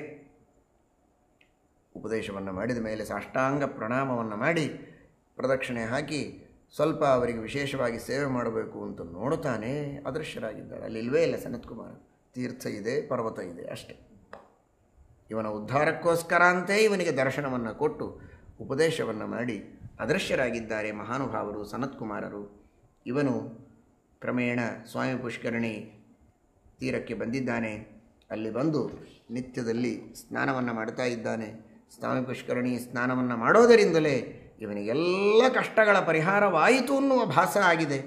ಉಪದೇಶವನ್ನು ಮಾಡಿದ ಮೇಲೆ ಸಾಷ್ಟಾಂಗ ಪ್ರಣಾಮವನ್ನು ಮಾಡಿ ಪ್ರದಕ್ಷಿಣೆ ಹಾಕಿ ಸ್ವಲ್ಪ ಅವರಿಗೆ ವಿಶೇಷವಾಗಿ ಸೇವೆ ಮಾಡಬೇಕು ಅಂತ ನೋಡುತ್ತಾನೆ ಅದೃಶ್ಯರಾಗಿದ್ದಾರೆ ಅಲ್ಲಿ ಇಲ್ವೇ ಇಲ್ಲ ಸನತ್ಕುಮಾರ ತೀರ್ಥ ಇದೆ ಪರ್ವತ ಇದೆ ಅಷ್ಟೇ ಇವನ ಉದ್ಧಾರಕ್ಕೋಸ್ಕರ ಅಂತೇ ಇವನಿಗೆ ದರ್ಶನವನ್ನು ಕೊಟ್ಟು ಉಪದೇಶವನ್ನು ಮಾಡಿ ಅದೃಶ್ಯರಾಗಿದ್ದಾರೆ ಮಹಾನುಭಾವರು ಸನತ್ಕುಮಾರರು ಇವನು ಕ್ರಮೇಣ ಸ್ವಾಮಿ ಪುಷ್ಕರಣಿ ತೀರಕ್ಕೆ ಬಂದಿದ್ದಾನೆ ಅಲ್ಲಿ ಬಂದು ನಿತ್ಯದಲ್ಲಿ ಸ್ನಾನವನ್ನು ಮಾಡ್ತಾ ಇದ್ದಾನೆ ಸ್ವಾಮಿ ಪುಷ್ಕರಣಿ ಸ್ನಾನವನ್ನು ಮಾಡೋದರಿಂದಲೇ ಇವನಿಗೆಲ್ಲ ಕಷ್ಟಗಳ ಪರಿಹಾರವಾಯಿತು ಅನ್ನುವ ಭಾಸ ಆಗಿದೆ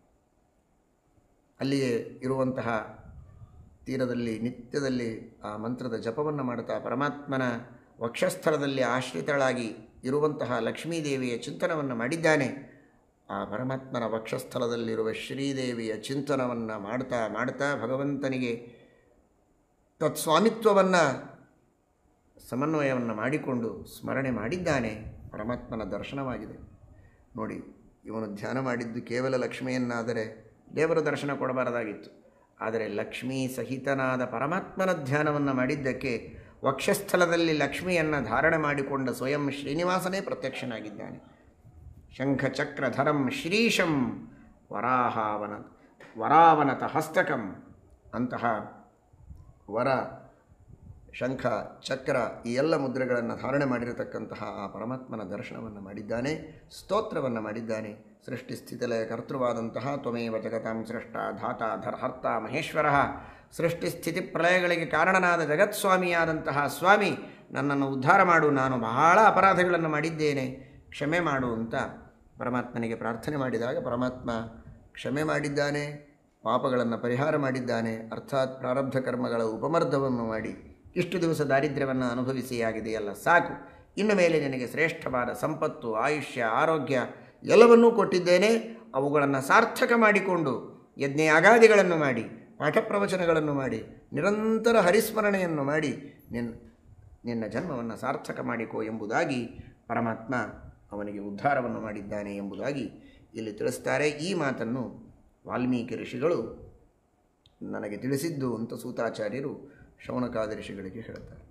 ಅಲ್ಲಿಯೇ ಇರುವಂತಹ ತೀರದಲ್ಲಿ ನಿತ್ಯದಲ್ಲಿ ಆ ಮಂತ್ರದ ಜಪವನ್ನು ಮಾಡುತ್ತಾ ಪರಮಾತ್ಮನ ವಕ್ಷಸ್ಥಳದಲ್ಲಿ ಆಶ್ರಿತಳಾಗಿ ಇರುವಂತಹ ಲಕ್ಷ್ಮೀದೇವಿಯ ಚಿಂತನವನ್ನು ಮಾಡಿದ್ದಾನೆ ಆ ಪರಮಾತ್ಮನ ವಕ್ಷಸ್ಥಳದಲ್ಲಿರುವ ಶ್ರೀದೇವಿಯ ಚಿಂತನವನ್ನು ಮಾಡ್ತಾ ಮಾಡ್ತಾ ಭಗವಂತನಿಗೆ ತತ್ಸ್ವಾಮಿತ್ವವನ್ನು ಸಮನ್ವಯವನ್ನು ಮಾಡಿಕೊಂಡು ಸ್ಮರಣೆ ಮಾಡಿದ್ದಾನೆ ಪರಮಾತ್ಮನ ದರ್ಶನವಾಗಿದೆ ನೋಡಿ ಇವನು ಧ್ಯಾನ ಮಾಡಿದ್ದು ಕೇವಲ ಲಕ್ಷ್ಮಿಯನ್ನಾದರೆ ದೇವರ ದರ್ಶನ ಕೊಡಬಾರದಾಗಿತ್ತು ಆದರೆ ಲಕ್ಷ್ಮೀ ಸಹಿತನಾದ ಪರಮಾತ್ಮನ ಧ್ಯಾನವನ್ನು ಮಾಡಿದ್ದಕ್ಕೆ ವಕ್ಷಸ್ಥಲದಲ್ಲಿ ಲಕ್ಷ್ಮಿಯನ್ನು ಧಾರಣೆ ಮಾಡಿಕೊಂಡ ಸ್ವಯಂ ಶ್ರೀನಿವಾಸನೇ ಪ್ರತ್ಯಕ್ಷನಾಗಿದ್ದಾನೆ ಶಂಖಚಕ್ರಧರಂ ಶ್ರೀಶಂ ವರಾಹಾವನ ವರಾವನತ ಹಸ್ತಕಂ ಅಂತಹ ವರ ಶಂಖ ಚಕ್ರ ಈ ಎಲ್ಲ ಮುದ್ರೆಗಳನ್ನು ಧಾರಣೆ ಮಾಡಿರತಕ್ಕಂತಹ ಆ ಪರಮಾತ್ಮನ ದರ್ಶನವನ್ನು ಮಾಡಿದ್ದಾನೆ ಸ್ತೋತ್ರವನ್ನು ಮಾಡಿದ್ದಾನೆ ಸೃಷ್ಟಿ ಸ್ಥಿತಿಲಯ ಕರ್ತೃವಾದಂತಹ ತ್ವಮೇವ ಜಗತಾಂ ಸೃಷ್ಟ ಧಾತ ಧರ್ ಹರ್ತ ಮಹೇಶ್ವರ ಸೃಷ್ಟಿ ಸ್ಥಿತಿ ಪ್ರಳಯಗಳಿಗೆ ಕಾರಣನಾದ ಜಗತ್ಸ್ವಾಮಿಯಾದಂತಹ ಸ್ವಾಮಿ ನನ್ನನ್ನು ಉದ್ಧಾರ ಮಾಡು ನಾನು ಬಹಳ ಅಪರಾಧಗಳನ್ನು ಮಾಡಿದ್ದೇನೆ ಕ್ಷಮೆ ಮಾಡು ಅಂತ ಪರಮಾತ್ಮನಿಗೆ ಪ್ರಾರ್ಥನೆ ಮಾಡಿದಾಗ ಪರಮಾತ್ಮ ಕ್ಷಮೆ ಮಾಡಿದ್ದಾನೆ ಪಾಪಗಳನ್ನು ಪರಿಹಾರ ಮಾಡಿದ್ದಾನೆ ಅರ್ಥಾತ್ ಪ್ರಾರಬ್ಧ ಕರ್ಮಗಳ ಉಪಮರ್ಧವನ್ನು ಮಾಡಿ ಇಷ್ಟು ದಿವಸ ದಾರಿದ್ರ್ಯವನ್ನು ಅನುಭವಿಸಿ ಆಗಿದೆಯಲ್ಲ ಸಾಕು ಇನ್ನು ಮೇಲೆ ನಿನಗೆ ಶ್ರೇಷ್ಠವಾದ ಸಂಪತ್ತು ಆಯುಷ್ಯ ಆರೋಗ್ಯ ಎಲ್ಲವನ್ನೂ ಕೊಟ್ಟಿದ್ದೇನೆ ಅವುಗಳನ್ನು ಸಾರ್ಥಕ ಮಾಡಿಕೊಂಡು ಯಜ್ಞಯಾಗಾದಿಗಳನ್ನು ಮಾಡಿ ಪಾಠ ಪ್ರವಚನಗಳನ್ನು ಮಾಡಿ ನಿರಂತರ ಹರಿಸ್ಮರಣೆಯನ್ನು ಮಾಡಿ ನಿನ್ನ ನಿನ್ನ ಜನ್ಮವನ್ನು ಸಾರ್ಥಕ ಮಾಡಿಕೋ ಎಂಬುದಾಗಿ ಪರಮಾತ್ಮ ಅವನಿಗೆ ಉದ್ಧಾರವನ್ನು ಮಾಡಿದ್ದಾನೆ ಎಂಬುದಾಗಿ ಇಲ್ಲಿ ತಿಳಿಸ್ತಾರೆ ಈ ಮಾತನ್ನು ವಾಲ್ಮೀಕಿ ಋಷಿಗಳು ನನಗೆ ತಿಳಿಸಿದ್ದು ಅಂತ ಸೂತಾಚಾರ್ಯರು ಶೌನಕಾದ ಋಷಿಗಳಿಗೆ ಹೇಳ್ತಾರೆ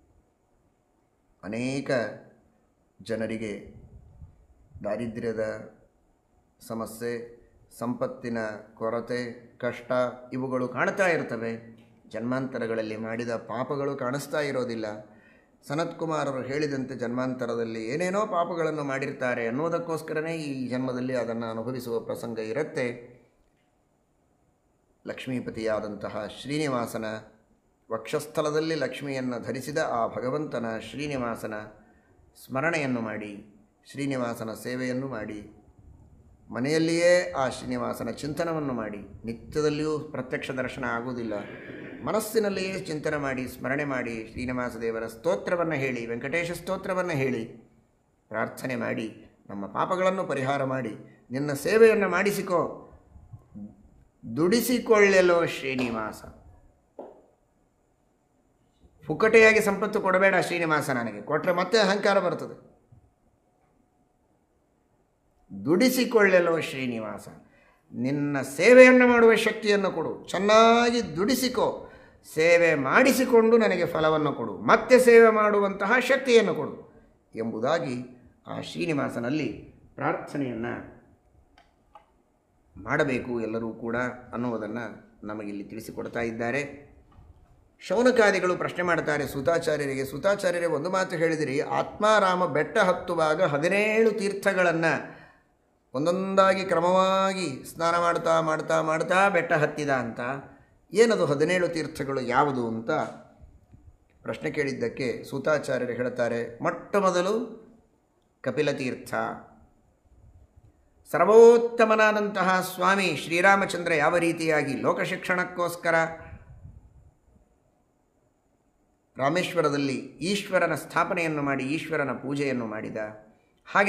ಅನೇಕ ಜನರಿಗೆ ದಾರಿದ್ರ್ಯದ ಸಮಸ್ಯೆ ಸಂಪತ್ತಿನ ಕೊರತೆ ಕಷ್ಟ ಇವುಗಳು ಕಾಣ್ತಾ ಇರ್ತವೆ ಜನ್ಮಾಂತರಗಳಲ್ಲಿ ಮಾಡಿದ ಪಾಪಗಳು ಕಾಣಿಸ್ತಾ ಇರೋದಿಲ್ಲ ಸನತ್ಕುಮಾರರು ಹೇಳಿದಂತೆ ಜನ್ಮಾಂತರದಲ್ಲಿ ಏನೇನೋ ಪಾಪಗಳನ್ನು ಮಾಡಿರ್ತಾರೆ ಅನ್ನೋದಕ್ಕೋಸ್ಕರನೇ ಈ ಜನ್ಮದಲ್ಲಿ ಅದನ್ನು ಅನುಭವಿಸುವ ಪ್ರಸಂಗ ಇರುತ್ತೆ ಲಕ್ಷ್ಮೀಪತಿಯಾದಂತಹ ಶ್ರೀನಿವಾಸನ ವಕ್ಷಸ್ಥಲದಲ್ಲಿ ಲಕ್ಷ್ಮಿಯನ್ನು ಧರಿಸಿದ ಆ ಭಗವಂತನ ಶ್ರೀನಿವಾಸನ ಸ್ಮರಣೆಯನ್ನು ಮಾಡಿ ಶ್ರೀನಿವಾಸನ ಸೇವೆಯನ್ನು ಮಾಡಿ ಮನೆಯಲ್ಲಿಯೇ ಆ ಶ್ರೀನಿವಾಸನ ಚಿಂತನವನ್ನು ಮಾಡಿ ನಿತ್ಯದಲ್ಲಿಯೂ ಪ್ರತ್ಯಕ್ಷ ದರ್ಶನ ಆಗುವುದಿಲ್ಲ ಮನಸ್ಸಿನಲ್ಲಿಯೇ ಚಿಂತನೆ ಮಾಡಿ ಸ್ಮರಣೆ ಮಾಡಿ ಶ್ರೀನಿವಾಸ ದೇವರ ಸ್ತೋತ್ರವನ್ನು ಹೇಳಿ ವೆಂಕಟೇಶ ಸ್ತೋತ್ರವನ್ನು ಹೇಳಿ ಪ್ರಾರ್ಥನೆ ಮಾಡಿ ನಮ್ಮ ಪಾಪಗಳನ್ನು ಪರಿಹಾರ ಮಾಡಿ ನಿನ್ನ ಸೇವೆಯನ್ನು ಮಾಡಿಸಿಕೋ ದುಡಿಸಿಕೊಳ್ಳಲೋ ಶ್ರೀನಿವಾಸ ಪುಕ್ಕಟೆಯಾಗಿ ಸಂಪತ್ತು ಕೊಡಬೇಡ ಶ್ರೀನಿವಾಸ ನನಗೆ ಕೊಟ್ಟರೆ ಮತ್ತೆ ಅಹಂಕಾರ ಬರ್ತದೆ ದುಡಿಸಿಕೊಳ್ಳಲೋ ಶ್ರೀನಿವಾಸ ನಿನ್ನ ಸೇವೆಯನ್ನು ಮಾಡುವ ಶಕ್ತಿಯನ್ನು ಕೊಡು ಚೆನ್ನಾಗಿ ದುಡಿಸಿಕೋ ಸೇವೆ ಮಾಡಿಸಿಕೊಂಡು ನನಗೆ ಫಲವನ್ನು ಕೊಡು ಮತ್ತೆ ಸೇವೆ ಮಾಡುವಂತಹ ಶಕ್ತಿಯನ್ನು ಕೊಡು ಎಂಬುದಾಗಿ ಆ ಶ್ರೀನಿವಾಸನಲ್ಲಿ ಪ್ರಾರ್ಥನೆಯನ್ನು ಮಾಡಬೇಕು ಎಲ್ಲರೂ ಕೂಡ ಅನ್ನುವುದನ್ನು ನಮಗಿಲ್ಲಿ ತಿಳಿಸಿಕೊಡ್ತಾ ಇದ್ದಾರೆ ಶೌನಕಾದಿಗಳು ಪ್ರಶ್ನೆ ಮಾಡ್ತಾರೆ ಸುತಾಚಾರ್ಯರಿಗೆ ಸುತಾಚಾರ್ಯರೇ ಒಂದು ಮಾತು ಹೇಳಿದಿರಿ ಆತ್ಮಾರಾಮ ಬೆಟ್ಟ ಹತ್ತುವಾಗ ಹದಿನೇಳು ತೀರ್ಥಗಳನ್ನು ಒಂದೊಂದಾಗಿ ಕ್ರಮವಾಗಿ ಸ್ನಾನ ಮಾಡ್ತಾ ಮಾಡ್ತಾ ಮಾಡ್ತಾ ಬೆಟ್ಟ ಹತ್ತಿದ ಅಂತ ಏನದು ಹದಿನೇಳು ತೀರ್ಥಗಳು ಯಾವುದು ಅಂತ ಪ್ರಶ್ನೆ ಕೇಳಿದ್ದಕ್ಕೆ ಸೂತಾಚಾರ್ಯರು ಹೇಳ್ತಾರೆ ಮೊಟ್ಟ ಮೊದಲು ಕಪಿಲ ತೀರ್ಥ ಸರ್ವೋತ್ತಮನಾದಂತಹ ಸ್ವಾಮಿ ಶ್ರೀರಾಮಚಂದ್ರ ಯಾವ ರೀತಿಯಾಗಿ ಲೋಕಶಿಕ್ಷಣಕ್ಕೋಸ್ಕರ ರಾಮೇಶ್ವರದಲ್ಲಿ ಈಶ್ವರನ ಸ್ಥಾಪನೆಯನ್ನು ಮಾಡಿ ಈಶ್ವರನ ಪೂಜೆಯನ್ನು ಮಾಡಿದ ಹಾಗೆ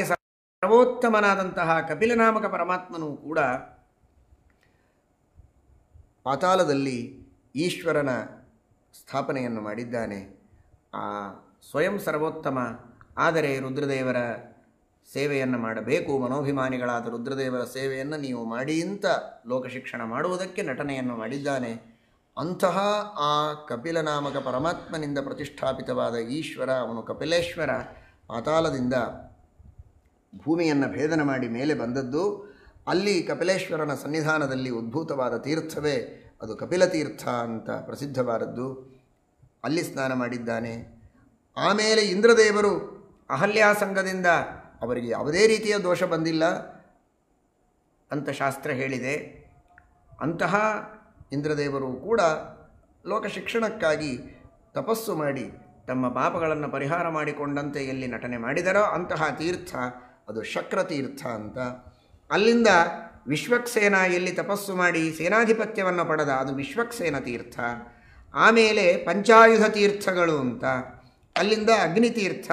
ಸರ್ವೋತ್ತಮನಾದಂತಹ ಕಪಿಲನಾಮಕ ಪರಮಾತ್ಮನೂ ಕೂಡ ಪಾತಾಳದಲ್ಲಿ ಈಶ್ವರನ ಸ್ಥಾಪನೆಯನ್ನು ಮಾಡಿದ್ದಾನೆ ಆ ಸ್ವಯಂ ಸರ್ವೋತ್ತಮ ಆದರೆ ರುದ್ರದೇವರ ಸೇವೆಯನ್ನು ಮಾಡಬೇಕು ಮನೋಭಿಮಾನಿಗಳಾದ ರುದ್ರದೇವರ ಸೇವೆಯನ್ನು ನೀವು ಮಾಡಿ ಅಂತ ಲೋಕಶಿಕ್ಷಣ ಮಾಡುವುದಕ್ಕೆ ನಟನೆಯನ್ನು ಮಾಡಿದ್ದಾನೆ ಅಂತಹ ಆ ಕಪಿಲ ನಾಮಕ ಪರಮಾತ್ಮನಿಂದ ಪ್ರತಿಷ್ಠಾಪಿತವಾದ ಈಶ್ವರ ಅವನು ಕಪಿಲೇಶ್ವರ ಪಾತಾಳದಿಂದ ಭೂಮಿಯನ್ನು ಭೇದನ ಮಾಡಿ ಮೇಲೆ ಬಂದದ್ದು ಅಲ್ಲಿ ಕಪಿಲೇಶ್ವರನ ಸನ್ನಿಧಾನದಲ್ಲಿ ಉದ್ಭೂತವಾದ ತೀರ್ಥವೇ ಅದು ಕಪಿಲ ತೀರ್ಥ ಅಂತ ಪ್ರಸಿದ್ಧವಾದದ್ದು ಅಲ್ಲಿ ಸ್ನಾನ ಮಾಡಿದ್ದಾನೆ ಆಮೇಲೆ ಇಂದ್ರದೇವರು ಅಹಲ್ಯಾಸಂಗದಿಂದ ಅವರಿಗೆ ಯಾವುದೇ ರೀತಿಯ ದೋಷ ಬಂದಿಲ್ಲ ಅಂತ ಶಾಸ್ತ್ರ ಹೇಳಿದೆ ಅಂತಹ ಇಂದ್ರದೇವರು ಕೂಡ ಲೋಕ ಶಿಕ್ಷಣಕ್ಕಾಗಿ ತಪಸ್ಸು ಮಾಡಿ ತಮ್ಮ ಪಾಪಗಳನ್ನು ಪರಿಹಾರ ಮಾಡಿಕೊಂಡಂತೆ ಎಲ್ಲಿ ನಟನೆ ಮಾಡಿದರೋ ಅಂತಹ ತೀರ್ಥ ಅದು ಶಕ್ರ ತೀರ್ಥ ಅಂತ ಅಲ್ಲಿಂದ ವಿಶ್ವಕ್ಸೇನ ಎಲ್ಲಿ ತಪಸ್ಸು ಮಾಡಿ ಸೇನಾಧಿಪತ್ಯವನ್ನು ಪಡೆದ ಅದು ವಿಶ್ವಕ್ಸೇನ ತೀರ್ಥ ಆಮೇಲೆ ಪಂಚಾಯುಧ ತೀರ್ಥಗಳು ಅಂತ ಅಲ್ಲಿಂದ ಅಗ್ನಿತೀರ್ಥ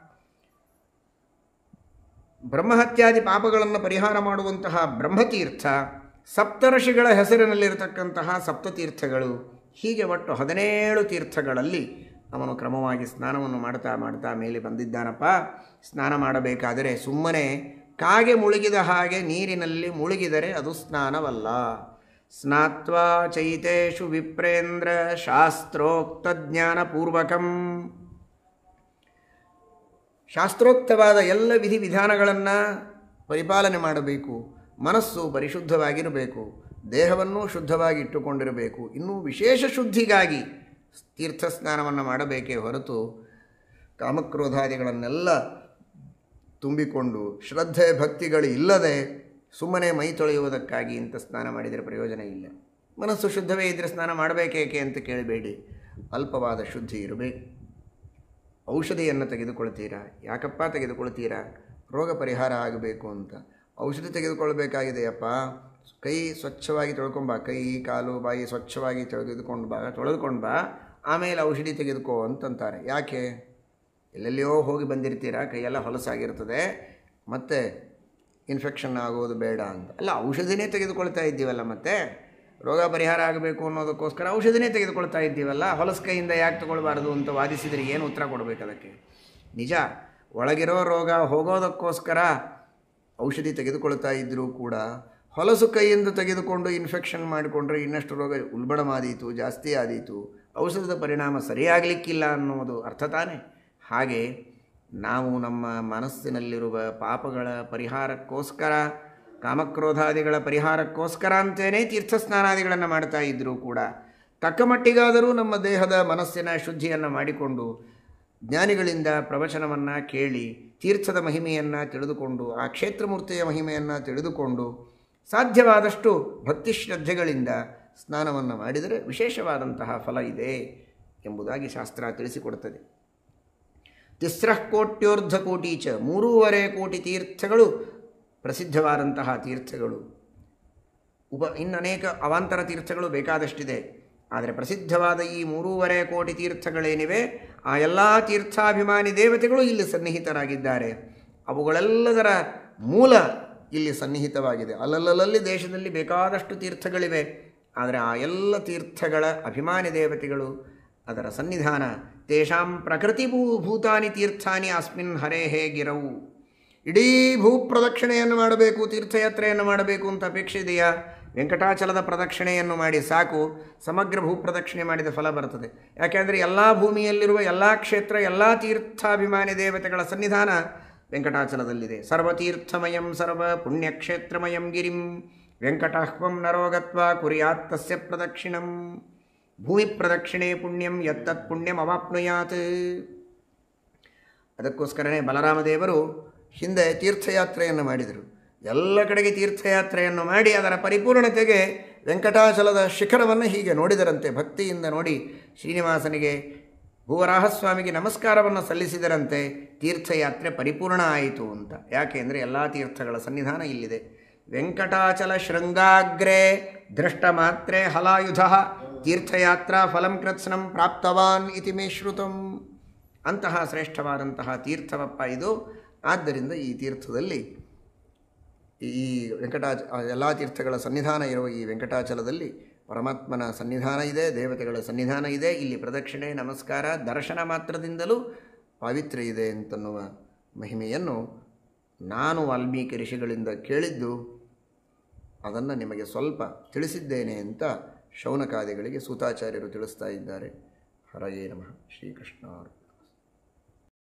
ಬ್ರಹ್ಮಹತ್ಯಾದಿ ಪಾಪಗಳನ್ನು ಪರಿಹಾರ ಮಾಡುವಂತಹ ಬ್ರಹ್ಮತೀರ್ಥ ಸಪ್ತಋಷಿಗಳ ಹೆಸರಿನಲ್ಲಿರತಕ್ಕಂತಹ ಸಪ್ತತೀರ್ಥಗಳು ಹೀಗೆ ಒಟ್ಟು ಹದಿನೇಳು ತೀರ್ಥಗಳಲ್ಲಿ ಅವನು ಕ್ರಮವಾಗಿ ಸ್ನಾನವನ್ನು ಮಾಡ್ತಾ ಮಾಡ್ತಾ ಮೇಲೆ ಬಂದಿದ್ದಾನಪ್ಪ ಸ್ನಾನ ಮಾಡಬೇಕಾದರೆ ಸುಮ್ಮನೆ ಕಾಗೆ ಮುಳುಗಿದ ಹಾಗೆ ನೀರಿನಲ್ಲಿ ಮುಳುಗಿದರೆ ಅದು ಸ್ನಾನವಲ್ಲ ಸ್ನಾತ್ವಾ ಚೈತೇಶು ವಿಪ್ರೇಂದ್ರ ಶಾಸ್ತ್ರೋಕ್ತ ಜ್ಞಾನಪೂರ್ವಕಂ ಶಾಸ್ತ್ರೋಕ್ತವಾದ ಎಲ್ಲ ವಿಧಿವಿಧಾನಗಳನ್ನು ಪರಿಪಾಲನೆ ಮಾಡಬೇಕು ಮನಸ್ಸು ಪರಿಶುದ್ಧವಾಗಿರಬೇಕು ದೇಹವನ್ನು ಶುದ್ಧವಾಗಿ ಇಟ್ಟುಕೊಂಡಿರಬೇಕು ಇನ್ನೂ ವಿಶೇಷ ಶುದ್ಧಿಗಾಗಿ ತೀರ್ಥ ಸ್ನಾನವನ್ನು ಮಾಡಬೇಕೇ ಹೊರತು ಕಾಮಕ್ರೋಧಾದಿಗಳನ್ನೆಲ್ಲ ತುಂಬಿಕೊಂಡು ಶ್ರದ್ಧೆ ಭಕ್ತಿಗಳು ಇಲ್ಲದೆ ಸುಮ್ಮನೆ ಮೈ ತೊಳೆಯುವುದಕ್ಕಾಗಿ ಇಂಥ ಸ್ನಾನ ಮಾಡಿದರೆ ಪ್ರಯೋಜನ ಇಲ್ಲ ಮನಸ್ಸು ಶುದ್ಧವೇ ಇದ್ದರೆ ಸ್ನಾನ ಮಾಡಬೇಕೇಕೆ ಅಂತ ಕೇಳಬೇಡಿ ಅಲ್ಪವಾದ ಶುದ್ಧಿ ಇರಬೇಕು ಔಷಧಿಯನ್ನು ತೆಗೆದುಕೊಳ್ತೀರಾ ಯಾಕಪ್ಪ ತೆಗೆದುಕೊಳ್ತೀರಾ ರೋಗ ಪರಿಹಾರ ಆಗಬೇಕು ಅಂತ ಔಷಧಿ ತೆಗೆದುಕೊಳ್ಬೇಕಾಗಿದೆಯಪ್ಪ ಕೈ ಸ್ವಚ್ಛವಾಗಿ ತೊಳ್ಕೊಂಬ ಕೈ ಕಾಲು ಬಾಯಿ ಸ್ವಚ್ಛವಾಗಿ ತೆಗೆದುಕೊಂಡು ಬಾ ತೊಳೆದುಕೊಂಡು ಬಾ ಆಮೇಲೆ ಔಷಧಿ ತೆಗೆದುಕೋ ಅಂತಂತಾರೆ ಯಾಕೆ ಎಲ್ಲೆಲ್ಲಿಯೋ ಹೋಗಿ ಬಂದಿರ್ತೀರಾ ಕೈಯೆಲ್ಲ ಹೊಲಸಾಗಿರ್ತದೆ ಮತ್ತು ಇನ್ಫೆಕ್ಷನ್ ಆಗೋದು ಬೇಡ ಅಂತ ಅಲ್ಲ ಔಷಧಿನೇ ತೆಗೆದುಕೊಳ್ತಾ ಇದ್ದೀವಲ್ಲ ಮತ್ತೆ ರೋಗ ಪರಿಹಾರ ಆಗಬೇಕು ಅನ್ನೋದಕ್ಕೋಸ್ಕರ ಔಷಧಿನೇ ತೆಗೆದುಕೊಳ್ತಾ ಇದ್ದೀವಲ್ಲ ಹೊಲಸು ಕೈಯಿಂದ ಯಾಕೆ ತಗೊಳ್ಬಾರ್ದು ಅಂತ ವಾದಿಸಿದರೆ ಏನು ಉತ್ತರ ಕೊಡಬೇಕು ಅದಕ್ಕೆ ನಿಜ ಒಳಗಿರೋ ರೋಗ ಹೋಗೋದಕ್ಕೋಸ್ಕರ ಔಷಧಿ ತೆಗೆದುಕೊಳ್ತಾ ಇದ್ದರೂ ಕೂಡ ಹೊಲಸು ಕೈಯಿಂದ ತೆಗೆದುಕೊಂಡು ಇನ್ಫೆಕ್ಷನ್ ಮಾಡಿಕೊಂಡ್ರೆ ಇನ್ನಷ್ಟು ರೋಗ ಉಲ್ಬಣಮಾದೀತು ಜಾಸ್ತಿ ಆದೀತು ಔಷಧದ ಪರಿಣಾಮ ಸರಿಯಾಗಲಿಕ್ಕಿಲ್ಲ ಅನ್ನೋದು ಅರ್ಥ ತಾನೇ ಹಾಗೆ ನಾವು ನಮ್ಮ ಮನಸ್ಸಿನಲ್ಲಿರುವ ಪಾಪಗಳ ಪರಿಹಾರಕ್ಕೋಸ್ಕರ ಕಾಮಕ್ರೋಧಾದಿಗಳ ಪರಿಹಾರಕ್ಕೋಸ್ಕರ ಅಂತೇನೆ ತೀರ್ಥ ಸ್ನಾನಾದಿಗಳನ್ನು ಮಾಡ್ತಾ ಇದ್ದರೂ ಕೂಡ ತಕ್ಕ ಮಟ್ಟಿಗಾದರೂ ನಮ್ಮ ದೇಹದ ಮನಸ್ಸಿನ ಶುದ್ಧಿಯನ್ನು ಮಾಡಿಕೊಂಡು ಜ್ಞಾನಿಗಳಿಂದ ಪ್ರವಚನವನ್ನು ಕೇಳಿ ತೀರ್ಥದ ಮಹಿಮೆಯನ್ನು ತಿಳಿದುಕೊಂಡು ಆ ಕ್ಷೇತ್ರಮೂರ್ತಿಯ ಮಹಿಮೆಯನ್ನು ತಿಳಿದುಕೊಂಡು ಸಾಧ್ಯವಾದಷ್ಟು ಭಕ್ತಿ ಶ್ರದ್ಧೆಗಳಿಂದ ಸ್ನಾನವನ್ನು ಮಾಡಿದರೆ ವಿಶೇಷವಾದಂತಹ ಫಲ ಇದೆ ಎಂಬುದಾಗಿ ಶಾಸ್ತ್ರ ತಿಳಿಸಿಕೊಡುತ್ತದೆ ತಿಸ್ರಃ ಕೋಟ್ಯೋರ್ಧ ಕೋಟೀಚ ಮೂರೂವರೆ ಕೋಟಿ ತೀರ್ಥಗಳು ಪ್ರಸಿದ್ಧವಾದಂತಹ ತೀರ್ಥಗಳು ಉಪ ಇನ್ನನೇಕ ಅವಾಂತರ ತೀರ್ಥಗಳು ಬೇಕಾದಷ್ಟಿದೆ ಆದರೆ ಪ್ರಸಿದ್ಧವಾದ ಈ ಮೂರೂವರೆ ಕೋಟಿ ತೀರ್ಥಗಳೇನಿವೆ ಆ ಎಲ್ಲ ತೀರ್ಥಾಭಿಮಾನಿ ದೇವತೆಗಳು ಇಲ್ಲಿ ಸನ್ನಿಹಿತರಾಗಿದ್ದಾರೆ ಅವುಗಳೆಲ್ಲದರ ಮೂಲ ಇಲ್ಲಿ ಸನ್ನಿಹಿತವಾಗಿದೆ ಅಲ್ಲಲ್ಲಲ್ಲಿ ದೇಶದಲ್ಲಿ ಬೇಕಾದಷ್ಟು ತೀರ್ಥಗಳಿವೆ ಆದರೆ ಆ ಎಲ್ಲ ತೀರ್ಥಗಳ ಅಭಿಮಾನಿ ದೇವತೆಗಳು ಅದರ ಸನ್ನಿಧಾನ ತೇಷಾಂ ಪ್ರಕೃತಿ ಭೂ ಭೂತಾನಿ ತೀರ್ಥಾನಿ ಅಸ್ಮಿನ್ ಹರೇಹೇ ಗಿರವು ಇಡೀ ಭೂ ಪ್ರದಕ್ಷಿಣೆಯನ್ನು ಮಾಡಬೇಕು ತೀರ್ಥಯಾತ್ರೆಯನ್ನು ಮಾಡಬೇಕು ಅಂತ ಅಪೇಕ್ಷೆ ಇದೆಯಾ ವೆಂಕಟಾಚಲದ ಪ್ರದಕ್ಷಿಣೆಯನ್ನು ಮಾಡಿ ಸಾಕು ಸಮಗ್ರ ಭೂ ಪ್ರದಕ್ಷಿಣೆ ಮಾಡಿದ ಫಲ ಬರ್ತದೆ ಯಾಕೆಂದರೆ ಎಲ್ಲ ಭೂಮಿಯಲ್ಲಿರುವ ಎಲ್ಲ ಕ್ಷೇತ್ರ ಎಲ್ಲ ತೀರ್ಥಾಭಿಮಾನಿ ದೇವತೆಗಳ ಸನ್ನಿಧಾನ ವೆಂಕಟಾಚಲದಲ್ಲಿದೆ ಸರ್ವತೀರ್ಥಮಯಂ ಸರ್ವ ಪುಣ್ಯಕ್ಷೇತ್ರಮಯಂ ಗಿರಿಂ ವೆಂಕಟಾಹ್ವಂ ನರೋಗತ್ವ ಕುರಿಯಾತ್ ತಸ್ಯ ಪ್ರದಕ್ಷಿಣಂ ಭೂಮಿ ಪ್ರದಕ್ಷಿಣೆ ಪುಣ್ಯಂ ಯತ್ತತ್ ಪುಣ್ಯಂ ಅವಾಪ್ನುಯಾತ್ ಅದಕ್ಕೋಸ್ಕರನೇ ಬಲರಾಮದೇವರು ಹಿಂದೆ ತೀರ್ಥಯಾತ್ರೆಯನ್ನು ಮಾಡಿದರು ಎಲ್ಲ ಕಡೆಗೆ ತೀರ್ಥಯಾತ್ರೆಯನ್ನು ಮಾಡಿ ಅದರ ಪರಿಪೂರ್ಣತೆಗೆ ವೆಂಕಟಾಚಲದ ಶಿಖರವನ್ನು ಹೀಗೆ ನೋಡಿದರಂತೆ ಭಕ್ತಿಯಿಂದ ನೋಡಿ ಶ್ರೀನಿವಾಸನಿಗೆ ಭುವರಾಹಸ್ವಾಮಿಗೆ ನಮಸ್ಕಾರವನ್ನು ಸಲ್ಲಿಸಿದರಂತೆ ತೀರ್ಥಯಾತ್ರೆ ಪರಿಪೂರ್ಣ ಆಯಿತು ಅಂತ ಯಾಕೆ ಅಂದರೆ ಎಲ್ಲ ತೀರ್ಥಗಳ ಸನ್ನಿಧಾನ ಇಲ್ಲಿದೆ ವೆಂಕಟಾಚಲ ಶೃಂಗಾಗ್ರೆ ದೃಷ್ಟ ಮಾತ್ರೆ ಹಲಾಯುಧ ತೀರ್ಥಯಾತ್ರಾ ಫಲಂ ಕೃತ್ಸ್ನಂ ಪ್ರಾಪ್ತವಾನ್ ಇತಿ ಮೇ ಶ್ರುತಂ ಅಂತಹ ಶ್ರೇಷ್ಠವಾದಂತಹ ತೀರ್ಥವಪ್ಪ ಇದು ಆದ್ದರಿಂದ ಈ ತೀರ್ಥದಲ್ಲಿ ಈ ವೆಂಕಟಾಚ ಎಲ್ಲ ತೀರ್ಥಗಳ ಸನ್ನಿಧಾನ ಇರುವ ಈ ವೆಂಕಟಾಚಲದಲ್ಲಿ ಪರಮಾತ್ಮನ ಸನ್ನಿಧಾನ ಇದೆ ದೇವತೆಗಳ ಸನ್ನಿಧಾನ ಇದೆ ಇಲ್ಲಿ ಪ್ರದಕ್ಷಿಣೆ ನಮಸ್ಕಾರ ದರ್ಶನ ಮಾತ್ರದಿಂದಲೂ ಪಾವಿತ್ರ್ಯ ಇದೆ ಅಂತನ್ನುವ ಮಹಿಮೆಯನ್ನು ನಾನು ವಾಲ್ಮೀಕಿ ಋಷಿಗಳಿಂದ ಕೇಳಿದ್ದು ಅದನ್ನು ನಿಮಗೆ ಸ್ವಲ್ಪ ತಿಳಿಸಿದ್ದೇನೆ ಅಂತ ಶೌನಕಾದಿಗಳಿಗೆ ಸೂತಾಚಾರ್ಯರು ತಿಳಿಸ್ತಾ ಇದ್ದಾರೆ ಹರಯೇ ನಮಃ ಶ್ರೀಕೃಷ್ಣ